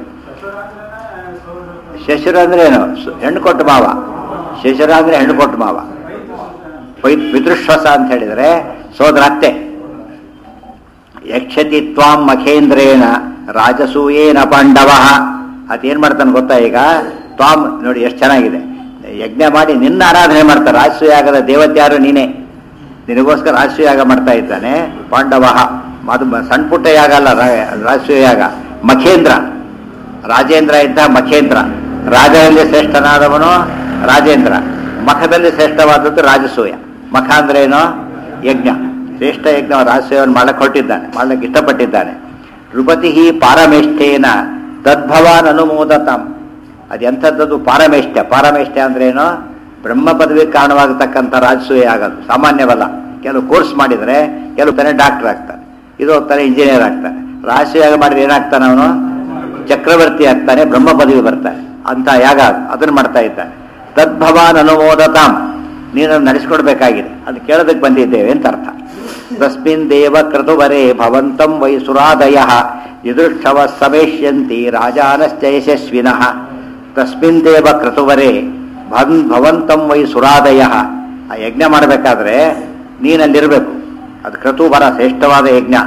ಶಶುರ ಅಂದ್ರೆ ಏನು ಸು- ಹೆಣ್ಣು ಕೊಟ್ಟು ಮಾವ ಶಶುರ ಅಂದ್ರೆ ಹೆಣ್ಣು ಕೊಟ್ಟು ಮಾವ ಪೈ ಪಿತೃಶ್ವಸ ಅಂತ ಹೇಳಿದರೆ ಸೋದರ ಅತ್ತೆ ಯಕ್ಷತಿ ತ್ವಾಂ ಮಖೇಂದ್ರೇಣ ರಾಜಸೂಯೇನ ಪಾಂಡವ ಅದೇನ್ ಮಾಡ್ತಾನೆ ಗೊತ್ತಾ ಈಗ ತ್ವಾಂ ನೋಡಿ ಎಷ್ಟು ಚೆನ್ನಾಗಿದೆ ಯಜ್ಞ ಮಾಡಿ ನಿನ್ನ ಆರಾಧನೆ ಮಾಡ್ತಾರೆ ರಾಜಸೂಯಾಗದ ದೇವತ್ಯಾರು ನೀನೇ ನಿನಗೋಸ್ಕರ ರಾಜಸೂಯಾಗ ಮಾಡ್ತಾ ಇದ್ದಾನೆ ಪಾಂಡವ ಅದು ಮ- ಸಣ್ಣ ಪುಟ್ಟ ಯಾಗ ಅಲ್ಲ ರಾ- ರಾಜಸೂಯಾಗ ಮಖೇಂದ್ರ ರಾಜೇಂದ್ರ ಇದ್ದ ಮಖೇಂದ್ರ ರಾಜರಲ್ಲಿ ಶ್ರೇಷ್ಠನಾದವನು ರಾಜೇಂದ್ರ ಮಖದಲ್ಲಿ ಶ್ರೇಷ್ಠವಾದದ್ದು ರಾಜಸೂಯ ಮಖ ಅಂದ್ರೆ ಏನು ಯಜ್ಞ ಶ್ರೇಷ್ಠ ಯಜ್ಞ ರಾಜಸೂಯವನ್ನು ಮಾಡಕ್ಕೆ ಹೊರಟಿದ್ದಾನೆ ಮಾಡಕ್ಕೆ ಇಷ್ಟಪಟ್ಟಿದ್ದಾನೆ ನೃಪತಿ ಪಾರಮೇಷ್ಠೇನ ತದ್ಭವಾನ್ ಅನುಮೋದತಾಂ ಅದೆಂಥದ್ದು ಪಾರಮೇಷ್ಠ ಪಾರಮೇಷ್ಠ ಅಂದ್ರೆ ಏನು ಬ್ರಹ್ಮ ಪದವಿ ಕಾರಣವಾಗತಕ್ಕಂಥ ರಾಜಸೂಯ ಆಗೋದು ಸಾಮಾನ್ಯವಲ್ಲ ಕೆಲವು ಕೋರ್ಸ್ ಮಾಡಿದರೆ ಕೆಲವು ತಾನೇ ಡಾಕ್ಟರ್ ಆಗ್ತಾನೆ ಇದು ಹೋಗ್ತಾನೆ ಇಂಜಿನಿಯರ್ ಆಗ್ತಾನೆ ರಾಜಸೂಯಾಗ ಮಾಡಿದ್ರೆ ಏನಾಗ್ತಾನೆ ಅವನು ಚಕ್ರವರ್ತಿ ಆಗ್ತಾನೆ ಬ್ರಹ್ಮ ಪದವಿ ಬರ್ತಾನೆ ಅಂತ ಯಾಗ ಅದನ್ನು ಮಾಡ್ತಾ ಇದ್ದಾನೆ ತದ್ಭವಾನ್ ಅನುಮೋದತಾಂ ನೀನು ನಡೆಸ್ಕೊಡ್ಬೇಕಾಗಿದೆ ಅದು ಕೇಳೋದಕ್ಕೆ ಬಂದಿದ್ದೇವೆ ಅಂತ ಅರ್ಥ ತಸ್ಮಿನ್ ದೇವ ಕ್ರತುವರೇ ಭವಂತಂ ವೈ ಸುರಾದಯ ಯದೃಕ್ಷವ ಸಮೇಷ್ಯಂತಿ ರಾಜಾನಶ್ಚ ಯಶಸ್ವಿನಃ ತಸ್ಮಿನ್ ದೇವ ಕ್ರತುವರೇ ಭನ್ ಭವಂತಂ ವೈ ಸುರಾದಯ ಆ ಯಜ್ಞ ಮಾಡಬೇಕಾದ್ರೆ ನೀನಲ್ಲಿರಬೇಕು ಅದು ಕ್ರತುವರ ಶ್ರೇಷ್ಠವಾದ ಯಜ್ಞ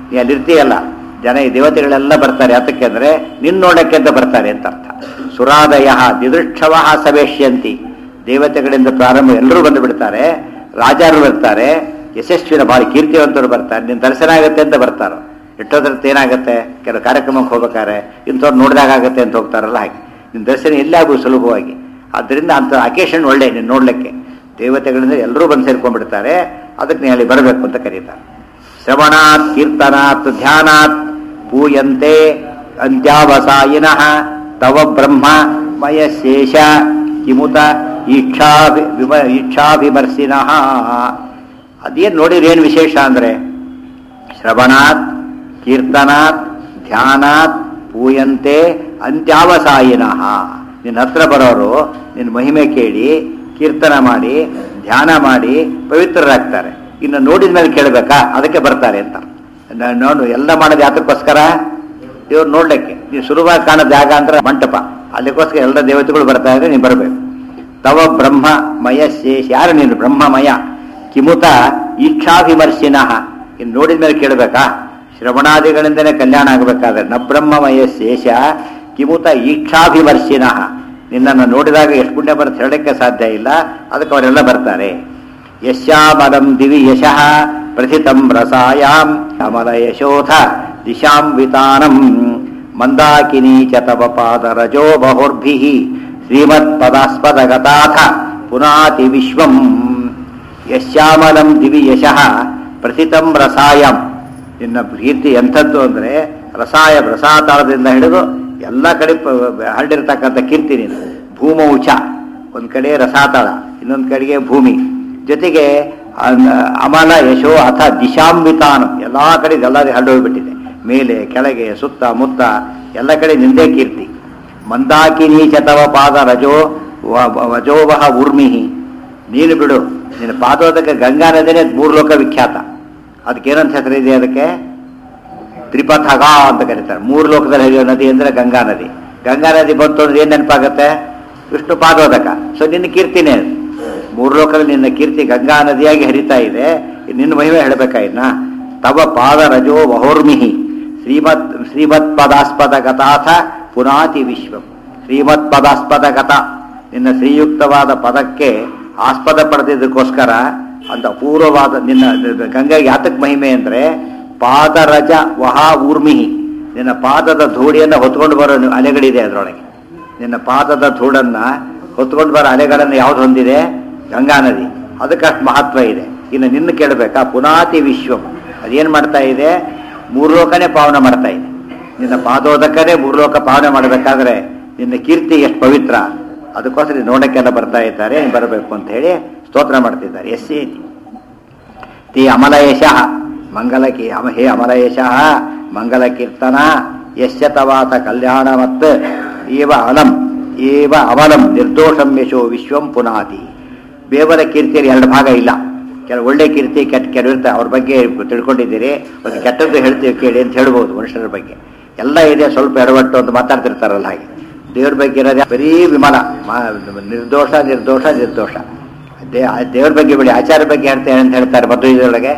ನೀ ಅಲ್ಲಿರ್ತೀಯಲ್ಲ ಜನ ಈ ದೇವತೆಗಳೆಲ್ಲ ಬರ್ತಾರೆ ಯಾತಕ್ಕೆ ಅಂದ್ರೆ ನಿನ್ನ ನೋಡಕ್ಕೆ ಅಂತ ಬರ್ತಾರೆ ಅಂತ ಅರ್ಥ ಸುರಾದಯ ದಿದೃಕ್ಷವ ಸವೇಶ್ಯಂತಿ ದೇವತೆಗಳಿಂದ ಪ್ರಾರಂಭ ಎಲ್ಲರೂ ಬಂದು ಬಿಡ್ತಾರೆ ರಾಜರು ಬರ್ತಾರೆ ಯಶಸ್ವಿನ ಭಾರಿ ಕೀರ್ತಿವಂತರು ಬರ್ತಾರೆ ನಿನ್ನ ದರ್ಶನ ಆಗುತ್ತೆ ಅಂತ ಬರ್ತಾರೋ ಎಷ್ಟೋದ್ರದ್ದು ಏನಾಗುತ್ತೆ ಕೆಲವು ಕಾರ್ಯಕ್ರಮಕ್ಕೆ ಹೋಗ್ಬೇಕಾದ್ರೆ ಇಂಥವ್ರು ನೋಡಿದಾಗ ಆಗುತ್ತೆ ಅಂತ ಹೋಗ್ತಾರಲ್ಲ ಹಾಗೆ ನಿನ್ನ ದರ್ಶನ ಎಲ್ಲೇ ಆಗುವುದು ಸುಲಭವಾಗಿ ಆದ್ದರಿಂದ ಅಂಥ ಅಕೇಶನ್ ಒಳ್ಳೆ ನೀನು ನೋಡ್ಲಿಕ್ಕೆ ದೇವತೆಗಳಿಂದ ಎಲ್ಲರೂ ಬಂದು ಸೇರ್ಕೊಂಡ್ಬಿಡ್ತಾರೆ ಅದಕ್ಕೆ ನೀ ಅಲ್ಲಿ ಬರಬೇಕು ಅಂತ ಕರೀತಾರೆ ಶ್ರವಣಾತ್ ಕೀರ್ತನಾತ್ ಧ್ಯಾನಾತ್ ಪೂಯಂತೆ ಅಂತ್ಯಾವಸಾಯಿನಃ ತವ ಬ್ರಹ್ಮ ಮಯಶೇಷ ಕಿಮುತ ಈಕ್ಷಾಭಿ ವಿಮ ಈಕ್ಷಾಭಿಮರ್ಶಿನಃ ಅದೇನು ನೋಡಿದ್ರೆ ಏನು ವಿಶೇಷ ಅಂದರೆ ಶ್ರವಣಾತ್ ಕೀರ್ತನಾತ್ ಧ್ಯಾನಾತ್ ಪೂಯಂತೆ ಅಂತ್ಯಾವಸಾಯಿನಃ ನಿನ್ನ ಹತ್ರ ಬರೋರು ನಿನ್ನ ಮಹಿಮೆ ಕೇಳಿ ಕೀರ್ತನ ಮಾಡಿ ಧ್ಯಾನ ಮಾಡಿ ಪವಿತ್ರರಾಗ್ತಾರೆ ಇನ್ನು ನೋಡಿದ ಮೇಲೆ ಕೇಳಬೇಕಾ ಅದಕ್ಕೆ ಬರ್ತಾರೆ ಅಂತ ನ- ನೋಡು ಎಲ್ಲ ಮಾಡೋದು ಯಾತಕ್ಕೋಸ್ಕರ ದೇವ್ರು ನೋಡ್ಲಿಕ್ಕೆ ನೀವು ಸುಲಭವಾಗಿ ಕಾಣೋ ಜಾಗ ಅಂದ್ರೆ ಮಂಟಪ ಅಲ್ಲಿಗೋಸ್ಕರ ಎಲ್ಲ ದೇವತೆಗಳು ಬರ್ತಾ ಇದ್ರೆ ನೀವು ಬರಬೇಕು ತವ ಬ್ರಹ್ಮ ಮಯ ಶೇಷ ಯಾರು ನೀನು ಬ್ರಹ್ಮಮಯ ಕಿಮುತ ಈಕ್ಷಾಭಿಮರ್ಶಿನಃ ಇನ್ನು ನೋಡಿದ ಮೇಲೆ ಕೇಳಬೇಕಾ ಶ್ರವಣಾದಿಗಳಿಂದನೇ ಕಲ್ಯಾಣ ಆಗಬೇಕಾದ್ರೆ ನ ಬ್ರಹ್ಮಮಯ ಶೇಷ ಕಿಮುತ ಈಕ್ಷಾಭಿಮರ್ಶಿನಃ ನಿನ್ನನ್ನು ನೋಡಿದಾಗ ಎಷ್ಟು ಪುಣ್ಯ ಬರುತ್ತೆ ಹೇಳಕ್ಕೆ ಸಾಧ್ಯ ಇಲ್ಲ ಅದಕ್ಕೆ ಅವರೆಲ್ಲ ಬರ್ತಾರೆ ಯಶ್ಯಾಮಲಂ ದಿವಿ ಯಶಃ ಪ್ರಥಿತಂ ರಸಾಯಾಂ ಅಮಲ ಯಶೋಧ ದಿಶಾಂ ವಿತಾನಂ ಮಂದಾಕಿನಿ ಚ ತವ ಪಾದರಜೋ ಬಹುರ್ಭಿಃ ಶ್ರೀಮತ್ಪದಾಸ್ಪದಗತಾಥ ಪುನಾತಿ ವಿಶ್ವಂ ಯಶ್ಯಾಮಲಂ ದಿವಿ ಯಶಃ ಪ್ರಥಿತಂ ರಸಾಯಂ ನಿನ್ನ ಕೀರ್ತಿ ಎಂಥದ್ದು ಅಂದರೆ ರಸಾಯ ರಸಾತಾಳದಿಂದ ಹಿಡಿದು ಎಲ್ಲ ಕಡೆ ಪ- ಹರಡಿರ್ತಕ್ಕಂಥ ಕೀರ್ತಿ ನೀನು ಭೂಮೌಚ ಒಂದು ಕಡೆ ರಸಾತಾಳ ಇನ್ನೊಂದು ಕಡೆಗೆ ಭೂಮಿ ಜೊತೆಗೆ ಅನ್- ಅಮಲ ಯಶೋ ಅಥ ದಿಶಾಂಬಿತಾನ ಎಲ್ಲ ಕಡೆ ಎಲ್ಲ ಹರಡೋಗ್ಬಿಟ್ಟಿದೆ ಮೇಲೆ ಕೆಳಗೆ ಸುತ್ತ ಮುತ್ತ ಎಲ್ಲ ಕಡೆ ನಿಂದೇ ಕೀರ್ತಿ ಮಂದಾಕಿನಿ ಚತವ ಪಾದ ರಜೋ ವ- ವ- ವಜೋವಹ ಊರ್ಮಿಹಿ ನೀನು ಬಿಡು ನಿನ್ನ ಪಾದೋದಕ್ಕೆ ಗಂಗಾ ನದಿನೇ ಮೂರು ಲೋಕ ವಿಖ್ಯಾತ ಅದಕ್ಕೇನಂತ ಹೆಸರಿದೆ ಅದಕ್ಕೆ ತ್ರಿಪಥಗ ಅಂತ ಕರೀತಾರೆ ಮೂರು ಲೋಕದಲ್ಲಿ ಹರಿಯೋ ನದಿ ಅಂದ್ರೆ ಗಂಗಾ ನದಿ ಗಂಗಾ ನದಿ ಬಂತು ಅಂದ್ರೆ ಏನ್ ನೆನಪಾಗುತ್ತೆ ವಿಷ್ಣು ಪಾದೋದಕ ಸೊ ನಿನ್ನ ಕೀರ್ತಿನೇ ಅದು. ಮೂರು ಲೋಕದಲ್ಲಿ ನಿನ್ನ ಕೀರ್ತಿ ಗಂಗಾ ನದಿಯಾಗಿ ಹರಿತಾ ಇದೆ ನಿನ್ನ ಮಹಿಮೆ ಹೇಳಬೇಕಾ ಇನ್ನ ತವ ಪಾದ ರಜೋ ವಹೋರ್ಮಿಹಿ ಶ್ರೀಮತ್ ಶ್ರೀಮತ್ ಪದಾಸ್ಪದ ಗತಾಥ ಪುನಾತಿ ವಿಶ್ವಂ ಶ್ರೀಮತ್ ಪದಾಸ್ಪದ ಗತ ನಿನ್ನ ಶ್ರೀಯುಕ್ತವಾದ ಪದಕ್ಕೆ ಆಸ್ಪದ ಪಡೆದಿದ್ದಕ್ಕೋಸ್ಕರ ಅಂತ ಅಪೂರ್ವವಾದ ನಿನ್ನ ಗಂಗೆಗೆ ಯಾತಕ್ ಮಹಿಮೆ ಅಂದ್ರೆ ಪಾದರಜ ವಹ ಊರ್ಮಿಹಿ ನಿನ್ನ ಪಾದದ ಧೂಳಿಯನ್ನು ಹೊತ್ಕೊಂಡು ಬರೋ ಅಲೆಗಳಿದೆ ಅದರೊಳಗೆ ನಿನ್ನ ಪಾದದ ಧೂಳನ್ನ ಹೊತ್ಕೊಂಡು ಬರೋ ಅಲೆಗಳನ್ನು ಯಾವ್ದು ಹೊಂದಿದೆ ಗಂಗಾ ನದಿ ಅದಕ್ಕಷ್ಟು ಮಹತ್ವ ಇದೆ ಇನ್ನು ನಿನ್ನ ಕೇಳಬೇಕಾ ಪುನಾತಿ ವಿಶ್ವಂ ಅದೇನು ಮಾಡ್ತಾ ಇದೆ ಮೂರು ಲೋಕನೇ ಪಾವನ ಮಾಡ್ತಾ ಇದೆ ನಿನ್ನ ಪಾದೋದಕನೇ ಮೂರು ಲೋಕ ಪಾವನೆ ಮಾಡಬೇಕಾದ್ರೆ ನಿನ್ನ ಕೀರ್ತಿ ಎಷ್ಟು ಪವಿತ್ರ ಅದಕ್ಕೋಸ್ಕರ ನೀನು ನೋಡಕ್ಕೆಲ್ಲ ಬರ್ತಾ ಇದ್ದಾರೆ ನೀನು ಬರಬೇಕು ಅಂತ ಹೇಳಿ ಸ್ತೋತ್ರ ಮಾಡ್ತಿದ್ದಾರೆ ಎಸ್ ಸಿ ತಿ ಅಮಲಯಶಃ ಮಂಗಲಕಿ ಅಮ ಹೇ ಅಮಲಯಶಃ ಮಂಗಲ ಕೀರ್ತನ ಯಶ್ಯ ತವಾತ ಕಲ್ಯಾಣ ಮತ್ ಏವ ಅಲಂ ಏವ ಅವಲಂ ನಿರ್ದೋಷಂ ಯಶೋ ವಿಶ್ವಂ ಪುನಾತಿ ಬೇವರ ಕೀರ್ತಿಯಲ್ಲಿ ಎರಡು ಭಾಗ ಇಲ್ಲ ಕೆಲವು ಒಳ್ಳೆ ಕೀರ್ತಿ ಕೆಟ್ಟ ಕೆಲವಿರ್ತಾರೆ ಅವ್ರ ಬಗ್ಗೆ ತಿಳ್ಕೊಂಡಿದ್ದೀರಿ ಒಂದು ಕೆಟ್ಟದ್ದು ಹೇಳ್ತೀವಿ ಕೇಳಿ ಅಂತ ಹೇಳ್ಬೋದು ಮನುಷ್ಯರ ಬಗ್ಗೆ ಎಲ್ಲ ಇದೆ ಸ್ವಲ್ಪ ಎಡವಟ್ಟು ಅಂತ ಮಾತಾಡ್ತಿರ್ತಾರಲ್ಲ ಹಾಗೆ ದೇವ್ರ ಬಗ್ಗೆ ಇರೋದೇ ಬರೀ ವಿಮಲ ಮಾ- ನಿರ್ದೋಷ ನಿರ್ದೋಷ ನಿರ್ದೋಷ ದೇ ದೇವ್ರ ಬಗ್ಗೆ ಬಿಡಿ ಆಚಾರ ಬಗ್ಗೆ ಹೇಳ್ತೇನೆ ಅಂತ ಹೇಳ್ತಾರೆ ಮಧ್ವದೊಳಗೆ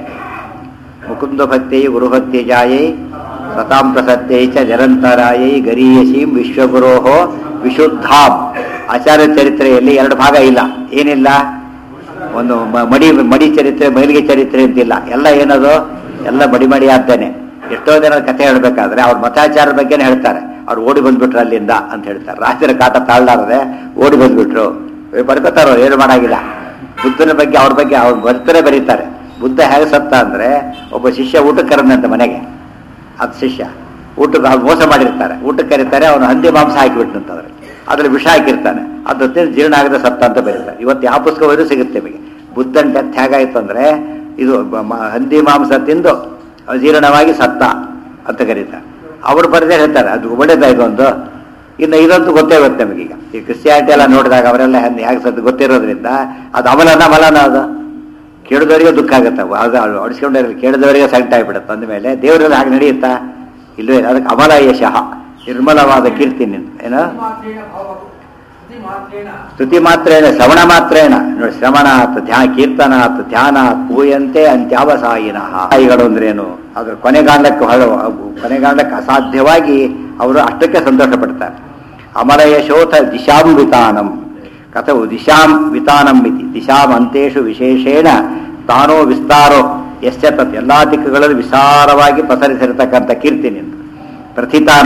ಮುಕುಂದ ಭಕ್ತಿ ಗುರುಭಕ್ತಿ ಜಾಯೈ ಸತಾಂ ಪ್ರಸತ್ಯೈ ಚ ನಿರಂತರಾಯೈ ಗರೀಯಸೀಂ ವಿಶ್ವಗುರೋಹೋ ವಿಶುದ್ಧಾಂ ಆಚಾರ್ಯ ಚರಿತ್ರೆಯಲ್ಲಿ ಎರಡು ಭಾಗ ಇಲ್ಲ ಏನಿಲ್ಲ ಒಂದು ಮ- ಮಡಿ ಮಡಿ ಚರಿತ್ರೆ ಮೈಲಿಗೆ ಚರಿತ್ರೆ ಅಂತಿಲ್ಲ ಎಲ್ಲ ಏನದು ಎಲ್ಲ ಮಡಿ ಮಡಿ ಆದ್ದೇನೆ ಎಷ್ಟೋ ಜನ ಕಥೆ ಹೇಳ್ಬೇಕಾದ್ರೆ ಅವ್ರ ಮತಾಚಾರದ ಬಗ್ಗೆನೇ ಹೇಳ್ತಾರೆ ಅವ್ರು ಓಡಿ ಬಂದ್ಬಿಟ್ರು ಅಲ್ಲಿಂದ ಅಂತ ಹೇಳ್ತಾರೆ ರಾಜರ ಕಾಟ ತಾಳ್ಲಾರದೆ ಓಡಿ ಬಂದ್ಬಿಟ್ರು ಬರ್ಕೋತಾರೋ ಏನು ಮಾಡಾಗಿಲ್ಲ ಬುದ್ಧನ ಬಗ್ಗೆ ಅವ್ರ ಬಗ್ಗೆ ಅವ್ರ ಬರ್ತಾರೆ ಬರೀತಾರೆ ಬುದ್ಧ ಹೇಗೆ ಸತ್ತ ಅಂದ್ರೆ ಒಬ್ಬ ಶಿಷ್ಯ ಊಟಕ್ಕೆ ಕರೆದಂತೆ ಮನೆಗೆ ಅದು ಶಿಷ್ಯ ಊಟಕ್ಕೆ ಅವ್ರು ಮೋಸ ಮಾಡಿರ್ತಾರೆ ಊಟಕ್ಕೆ ಕರೀತಾರೆ ಅವನು ಹಂದಿ ಮಾಂಸ ಹಾಕಿಬಿಟ್ಟಂತಂದ್ರೆ ಅದ್ರಲ್ಲಿ ವಿಷ ಹಾಕಿರ್ತಾನೆ ಅದು ತಿಂದು ಜೀರ್ಣ ಆಗದೆ ಸತ್ತ ಅಂತ ಬರೀತಾರೆ ಇವತ್ತು ಯಾವ ಪುಸ್ತಕ ಓದಿದ್ರು ಸಿಗುತ್ತೆ ನಿಮಗೆ ಬುದ್ಧನ ಡೆತ್ ಹೇಗಾಯ್ತು ಅಂದ್ರೆ ಇದು ಬ- ಮ- ಹಂದಿ ಮಾಂಸ ತಿಂದು ಅಜೀರ್ಣವಾಗಿ ಸತ್ತ ಅಂತ ಕರೀತಾರೆ ಅವರು ಬರೆದೇ ಹೇಳ್ತಾರೆ ಅದು ಒಳ್ಳೇದಾಯ್ತು ಒಂದು ಇನ್ನು ಇದಂತೂ ಗೊತ್ತೇ ಗೊತ್ತೆ ನಮಗೀಗ ಈ ಕ್ರಿಸ್ಟಿಯಾನಿಟಿ ಎಲ್ಲ ನೋಡಿದಾಗ ಅವರೆಲ್ಲ ಹೆಂಗೆ ಹೇಗೆ ಸತ್ತು ಗೊತ್ತಿರೋದ್ರಿಂದ ಅದು ಅಮಲನ ಮಲನ ಅದು ಕೇಳಿದವರಿಗೆ ದುಃಖ ಆಗುತ್ತೆ ಅವು. ಅದು ಅಡಿಸ್ಕೊಂಡ್ರೆ ಕೇಳಿದವರಿಗೆ ಸಂಕಟ ಆಗ್ಬಿಡುತ್ತೆ ಅಂದಮೇಲೆ ದೇವರಲ್ಲಿ ಹಾಗೆ ನಡೆಯುತ್ತಾ ಇಲ್ಲವೇ ಅದಕ್ಕೆ ಅಮಲ ಯಶಃ ನಿರ್ಮಲವಾದ ಕೀರ್ತಿ ನಿಂದು ಏನೋ ಸ್ತುತಿ ಮಾತ್ರೇಣ ಶ್ರವಣ ಮಾತ್ರೇಣ ನೋಡಿ ಶ್ರವಣಾತ್ ಧ್ಯಾನ ಕೀರ್ತನಾತ್ ಧ್ಯಾನಾತ್ ಪೂಯಂತೆ ಅಂತ್ಯಾವಸಾಯಿನಃ ತಾಯಿಗಳು ಅಂದ್ರೇನು ಅದ್ರ ಕೊನೆಗಾಂಡಕ್ಕೆ ಹೊರ- ಕೊನೆಗಾಂಡಕ್ಕೆ ಅಸಾಧ್ಯವಾಗಿ ಅವರು ಅಷ್ಟಕ್ಕೆ ಸಂತೋಷ ಪಡ್ತಾರೆ ಅಮರ ಯಶೋಥ ದಿಶಾಂ ವಿತಾನಂ ಕಥವು ದಿಶಾಂ ವಿತಾನಂ ಇತಿ ದಿಶಾಂ ಅಂತೇಶು ವಿಶೇಷೇಣ ತಾನೋ ವಿಸ್ತಾರೋ ಯಶ್ಚ ತತ್ ಎಲ್ಲಾ ದಿಕ್ಕುಗಳಲ್ಲಿ ವಿಸ್ತಾರವಾಗಿ ಪಸರಿಸಿರತಕ್ಕಂಥ ಕೀರ್ತಿ ನಿಂದು ಪ್ರಥಿತಾನ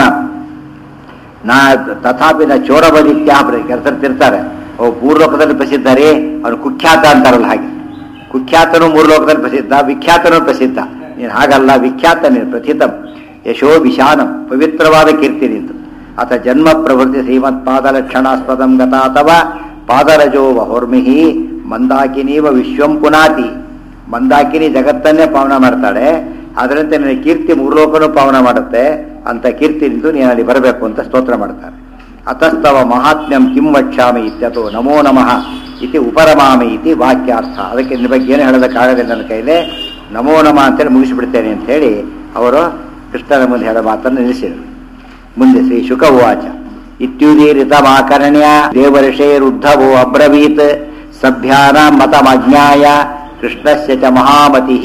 ನಾ ತಥಾಪಿ ನ ಚೋರಬದಿತ್ಯ ಕೆಲಸರ್ತಿರ್ತಾರೆ ಅವು ಮೂರ್ಲೋಕದಲ್ಲಿ ಪ್ರಸಿದ್ಧ ರೀ ಅವನು ಕುಖ್ಯಾತ ಅಂತಾರಲ್ಲ ಹಾಗೆ ಕುಖ್ಯಾತನು ಮೂರ್ಲೋಕದಲ್ಲಿ ಪ್ರಸಿದ್ಧ ವಿಖ್ಯಾತನು ಪ್ರಸಿದ್ಧ ನೀನು ಹಾಗಲ್ಲ ವಿಖ್ಯಾತ ನೀನು ಪ್ರಥಿತಂ ಯಶೋ ವಿಶಾನಂ ಪವಿತ್ರವಾದ ಕೀರ್ತಿ ನಿಂತು ಅಥ ಜನ್ಮ ಪ್ರವೃತ್ತಿ ಶ್ರೀಮತ್ ಪಾದಲಕ್ಷಣಾಸ್ಪದಂ ಗತ ಅಥವಾ ಪಾದರಜೋ ವಹೋರ್ಮಿಹಿ ಮಂದಾಕಿನೀವ ವಿಶ್ವಂ ಪುನಾತಿ ಮಂದಾಕಿನಿ ಜಗತ್ತನ್ನೇ ಪಾವನ ಮಾಡ್ತಾಳೆ ಅದರಂತೆ ನಿನ್ನ ಕೀರ್ತಿ ಮೂರ್ಲೋಕನು ಪಾವನ ಮಾಡುತ್ತೆ ಅಂತ ಕೀರ್ತಿ ನಿಂತು ನೀನು ಅಲ್ಲಿ ಬರಬೇಕು ಅಂತ ಸ್ತೋತ್ರ ಮಾಡ್ತಾರೆ ಅತಸ್ತವ ಮಹಾತ್ಮ್ಯಂ ಕಿಂ ವಕ್ಷ್ಯಾಮಿ ಇತ್ಯಥೋ ನಮೋ ನಮಃ ಇತಿ ಉಪರಮಾಮಿ ಇತಿ ವಾಕ್ಯಾರ್ಥ ಅದಕ್ಕೆ ನಿನ್ನ ಬಗ್ಗೆ ಏನು ಹೇಳೋದಕ್ಕಾಗದೆ ನನ್ನ ಕೈಲೇ ನಮೋ ನಮಃ ಅಂತೇಳಿ ಮುಗಿಸಿಬಿಡ್ತೇನೆ ಅಂತ ಹೇಳಿ ಅವರು ಕೃಷ್ಣನ ಮುಂದೆ ಹೇಳೋ ಮಾತನ್ನು ನಿಲ್ಲಿಸಿದರು ಮುಂದೆ ಶ್ರೀ ಶುಕ ಉವಾಚ ಇತ್ಯುದೀರಿತ ಮಾಕರ್ಣ್ಯ ದೇವರ್ಷೇರುದ್ಧವೋ ಅಬ್ರವೀತ್ ಸಭ್ಯಾನ ಮತಮಜ್ಞಾಯ ಕೃಷ್ಣಸ್ಯ ಚ ಮಹಾಮತಿ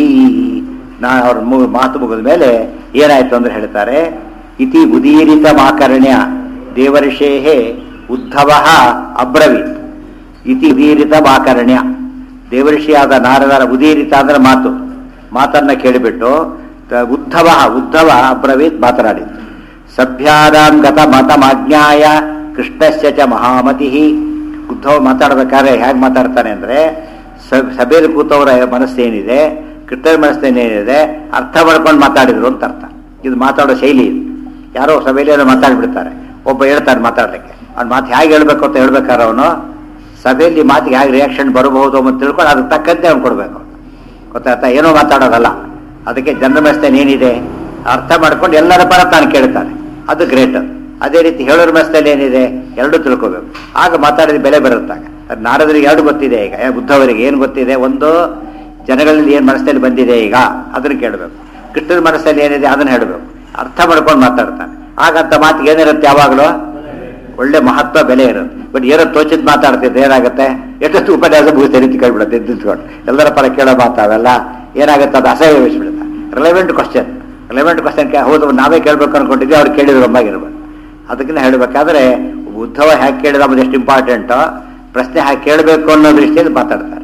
ನಾ ಅವ್ರ ಮು- ಮಾತು ಮುಗಿದ ಮೇಲೆ ಏನಾಯ್ತು ಅಂದ್ರೆ ಹೇಳ್ತಾರೆ ಇತಿ ಉದೀರಿತ ಮಾಕರ್ಣ್ಯ ದೇವರ್ಷೇ ಉದ್ಧವ ಅಬ್ರವೀತ್ ಇತಿ ಉದೀರಿತ ಮಾಕರ್ಣ್ಯ ದೇವರ್ಷಿಯಾದ ನಾರದರ ಉದೀರಿತ ಅಂದ್ರೆ ಮಾತು ಮಾತನ್ನ ಕೇಳಿಬಿಟ್ಟು ತ- ಉದ್ಧವ ಉದ್ಧವ ಅಬ್ರವೀತ್ ಮಾತನಾಡಿದ್ದು ಸಭ್ಯಾನಾಂ ಗತ ಮತಮಾಜ್ಞಾಯ ಕೃಷ್ಣಸ್ಯ ಚ ಮಹಾಮತಿ ಉದ್ಧವ ಮಾತಾಡ್ಬೇಕಾದ್ರೆ ಹೇಗೆ ಮಾತಾಡ್ತಾನೆ ಅಂದ್ರೆ ಸ- ಸಭೆಯಲ್ಲಿ ಕೂತವರ ಮನಸ್ಸೇನಿದೆ ಕೃಷ್ಣನ ಮನಸ್ಸೇನೇನಿದೆ ಅರ್ಥ ಮಾಡ್ಕೊಂಡು ಮಾತಾಡಿದ್ರು ಅಂತ ಅರ್ಥ ಇದು ಮಾತಾಡೋ ಶೈಲಿ ಇದು ಯಾರೋ ಸಭೆಯಲ್ಲಿ ಏನೋ ಮಾತಾಡ್ಬಿಡ್ತಾರೆ ಒಬ್ಬ ಹೇಳ್ತಾನೆ ಮಾತಾಡ್ಲಿಕ್ಕೆ ಅವ್ನ ಮಾತು ಹೇಗೆ ಹೇಳ್ಬೇಕು ಅಂತ ಹೇಳ್ಬೇಕಾದ್ರೆ ಅವನು ಸಭೆಯಲ್ಲಿ ಮಾತಿಗೆ ಹೇಗೆ ರಿಯಾಕ್ಷನ್ ಬರಬಹುದು ಅಂತ ತಿಳ್ಕೊಂಡು ಅದಕ್ಕೆ ತಕ್ಕಂತೆ ಅವ್ನು ಕೊಡ್ಬೇಕು ಗೊತ್ತಾಯ್ತಾ ಏನೋ ಮಾತಾಡೋದಲ್ಲ ಅದಕ್ಕೆ ಜನರ ಮನಸ್ಸಲ್ಲಿ ಏನಿದೆ ಅರ್ಥ ಮಾಡ್ಕೊಂಡು ಎಲ್ಲರ ಪರ ತಾನು ಕೇಳ್ತಾನೆ ಅದು ಗ್ರೇಟ್ ಅದೇ ರೀತಿ ಹೇಳೋರ ಮನಸ್ಸಲ್ಲಿ ಏನಿದೆ ಎರಡೂ ತಿಳ್ಕೋಬೇಕು ಆಗ ಮಾತಾಡಿದ ಬೆಲೆ ಬರುತ್ತಾಗ ಅದು ನಾರದರಿಗೆ ಎರಡು ಗೊತ್ತಿದೆ ಈಗ ಏ, ಬುದ್ಧವರಿಗೆ ಏನು ಗೊತ್ತಿದೆ ಒಂದು ಜನಗಳಲ್ಲಿ ಏನು ಮನಸ್ಸಲ್ಲಿ ಬಂದಿದೆ ಈಗ ಅದನ್ನು ಕೇಳಬೇಕು ಕೃಷ್ಣನ ಮನಸ್ಸಲ್ಲಿ ಏನಿದೆ ಅದನ್ನು ಹೇಳಬೇಕು ಅರ್ಥ ಮಾಡ್ಕೊಂಡು ಮಾತಾಡ್ತಾನೆ ಆಗಂತ ಮಾತಿಗೆ ಏನಿರುತ್ತೆ ಯಾವಾಗಲೂ ಒಳ್ಳೆ ಮಹತ್ವ ಬೆಲೆ ಇರುತ್ತೆ ಬಟ್ ಏನೋ ತೋಚಿದ್ ಮಾತಾಡ್ತಿದ್ರೆ ಏನಾಗುತ್ತೆ ಎಷ್ಟೊತ್ತು ಉಪನ್ಯಾಸ ಮುಗಿಸಿ ರೀತಿ ಕೇಳ್ಬಿಡುತ್ತೆ ನಿಂತ್ಕೊಂಡು ಎಲ್ಲರ ಪರ ಕೇಳೋ ಮಾತಾವೆಲ್ಲ ಏನಾಗುತ್ತೆ ಅದು ಅಸಹ್ಯ ವಹಿಸ್ಬಿಡುತ್ತೆ ರಿಲೆವೆಂಟ್ ಕ್ವಶನ್ ರಿಲೆವೆಂಟ್ ಕ್ವಶನ್ ಹೌದು ನಾವೇ ಕೇಳ್ಬೇಕು ಅನ್ಕೊಂಡಿದ್ವಿ ಅವ್ರು ಕೇಳಿದ್ರು ಒಮ್ಮಾಗಿರ್ಬೇಕು ಅದಕ್ಕಿಂತ ಹೇಳಬೇಕಾದ್ರೆ ಉದ್ಧವ ಹೇಗೆ ಕೇಳಿದ ಅದು ಎಷ್ಟು ಇಂಪಾರ್ಟೆಂಟೋ ಪ್ರಶ್ನೆ ಹೇಗೆ ಕೇಳಬೇಕು ಅನ್ನೋ ದೃಷ್ಟಿಯಲ್ಲಿ ಮಾತಾಡ್ತಾರೆ